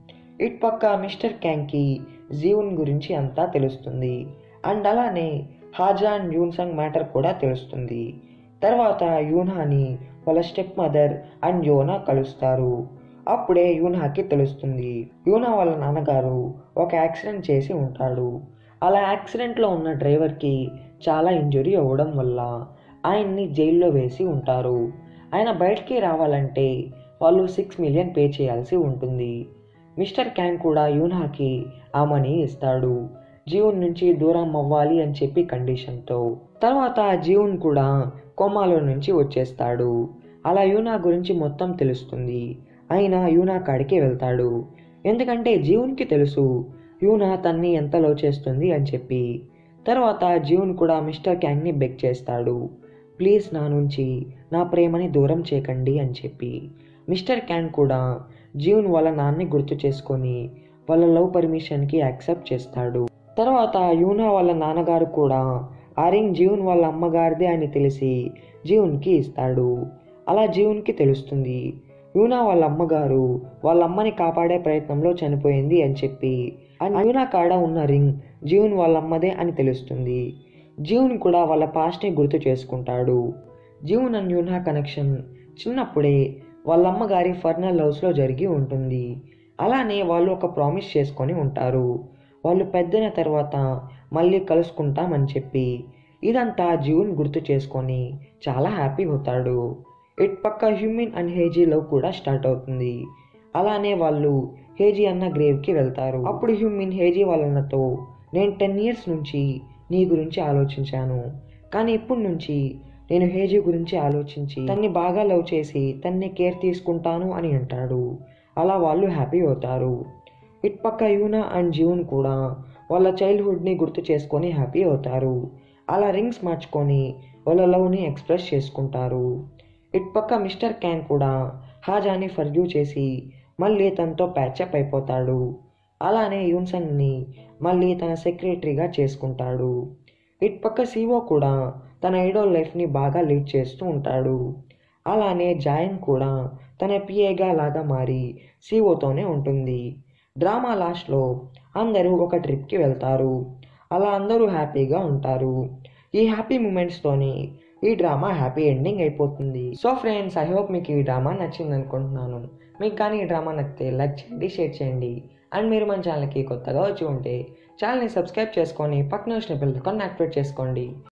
ఇట్ పక్క మిస్టర్ క్యాంగ్కి జీవన్ గురించి అంతా తెలుస్తుంది అండ్ అలానే హాజా అండ్ యూన్సంగ్ మ్యాటర్ కూడా తెలుస్తుంది తర్వాత యూన్హాని వాళ్ళ స్టెప్ మదర్ అండ్ యోనా కలుస్తారు అప్పుడే యూన్హాకి తెలుస్తుంది యూనా వాళ్ళ నాన్నగారు ఒక యాక్సిడెంట్ చేసి ఉంటాడు అలా యాక్సిడెంట్లో ఉన్న డ్రైవర్కి చాలా ఇంజురీ అవ్వడం వల్ల ఆయన్ని జైల్లో వేసి ఉంటారు ఆయన బయటికి రావాలంటే వాళ్ళు సిక్స్ మిలియన్ పే చేయాల్సి ఉంటుంది మిస్టర్ క్యాంగ్ కూడా యూనాకి ఆ మనీ ఇస్తాడు జీవన్ నుంచి దూరం అవ్వాలి అని చెప్పి కండిషన్తో తర్వాత జీవన్ కూడా కోమాలో నుంచి వచ్చేస్తాడు అలా యూనా గురించి మొత్తం తెలుస్తుంది అయినా యూనా కాడికి వెళ్తాడు ఎందుకంటే జీవన్కి తెలుసు యూనా తన్ని ఎంత లో చేస్తుంది అని చెప్పి తర్వాత జీవన్ కూడా మిస్టర్ క్యాంగ్ని బెక్ చేస్తాడు ప్లీజ్ నా నుంచి నా ప్రేమని దూరం చేయకండి అని చెప్పి మిస్టర్ క్యాంగ్ కూడా జీవన్ వాళ్ళ నాన్నని గుర్తు చేసుకొని వాళ్ళ లవ్ పర్మిషన్కి యాక్సెప్ట్ చేస్తాడు తర్వాత యూనా వాళ్ళ నాన్నగారు కూడా ఆ రింగ్ జీవన్ వాళ్ళ అమ్మగారిదే అని తెలిసి జీవన్కి ఇస్తాడు అలా జీవన్కి తెలుస్తుంది యూనా వాళ్ళ అమ్మగారు వాళ్ళ అమ్మని కాపాడే ప్రయత్నంలో చనిపోయింది అని చెప్పి అండ్ యూనా కాడ ఉన్న రింగ్ జీవన్ వాళ్ళ అమ్మదే అని తెలుస్తుంది జీవన్ కూడా వాళ్ళ పాస్ట్ని గుర్తు చేసుకుంటాడు జీవన్ అండ్ యూనా కనెక్షన్ చిన్నప్పుడే వాళ్ళ అమ్మగారి ఫర్నల్ హౌస్లో జరిగి ఉంటుంది అలానే వాళ్ళు ఒక ప్రామిస్ చేసుకొని ఉంటారు వాళ్ళు పెద్దన తర్వాత మళ్ళీ కలుసుకుంటామని చెప్పి ఇదంతా జీవన్ గుర్తు చేసుకొని చాలా హ్యాపీ అవుతాడు ఇట్ పక్క హ్యూమిన్ అండ్ హేజీ లవ్ కూడా స్టార్ట్ అవుతుంది అలానే వాళ్ళు హేజీ అన్న గ్రేవ్కి వెళ్తారు అప్పుడు హ్యూమిన్ హేజీ వాళ్ళన్నతో నేను టెన్ ఇయర్స్ నుంచి నీ గురించి ఆలోచించాను కానీ ఇప్పటి నుంచి నేను హేజీ గురించి ఆలోచించి తన్ని బాగా లవ్ చేసి తన్ని కేర్ తీసుకుంటాను అని అంటాడు అలా వాళ్ళు హ్యాపీ అవుతారు ఇట్ పక్క యూనా అండ్ జీవన్ కూడా వాళ్ళ చైల్డ్హుడ్ని గుర్తు చేసుకొని హ్యాపీ అవుతారు అలా రింగ్స్ మార్చుకొని వాళ్ళ లవ్ని ఎక్స్ప్రెస్ చేసుకుంటారు ఇట్ పక్క మిస్టర్ క్యాంగ్ కూడా హాజాని ఫర్గ్యూ చేసి మళ్ళీ తనతో ప్యాచప్ అయిపోతాడు అలానే యూన్సంగ్ని మళ్ళీ తన సెక్రటరీగా చేసుకుంటాడు ఇట్ పక్క సీవో కూడా తన ఐడోల్ లైఫ్ని బాగా లీడ్ చేస్తూ ఉంటాడు అలానే జాయన్ కూడా తన పిఏగా లాగా మారి సీఓతోనే ఉంటుంది డ్రామా లాస్ట్లో అందరూ ఒక ట్రిప్కి వెళ్తారు అలా అందరూ హ్యాపీగా ఉంటారు ఈ హ్యాపీ మూమెంట్స్తోని ఈ డ్రామా హ్యాపీ ఎండింగ్ అయిపోతుంది సో ఫ్రెండ్స్ ఐ హోప్ మీకు ఈ డ్రామా నచ్చింది అనుకుంటున్నాను మీకు కానీ ఈ డ్రామా నచ్చితే లైక్ చేయండి షేర్ చేయండి అండ్ మీరు మన ఛానల్కి కొత్తగా వచ్చి ఉంటే ఛానల్ని సబ్స్క్రైబ్ చేసుకొని పక్కన వచ్చిన బెల్ ఐకాన్ యాక్టివేట్ చేసుకోండి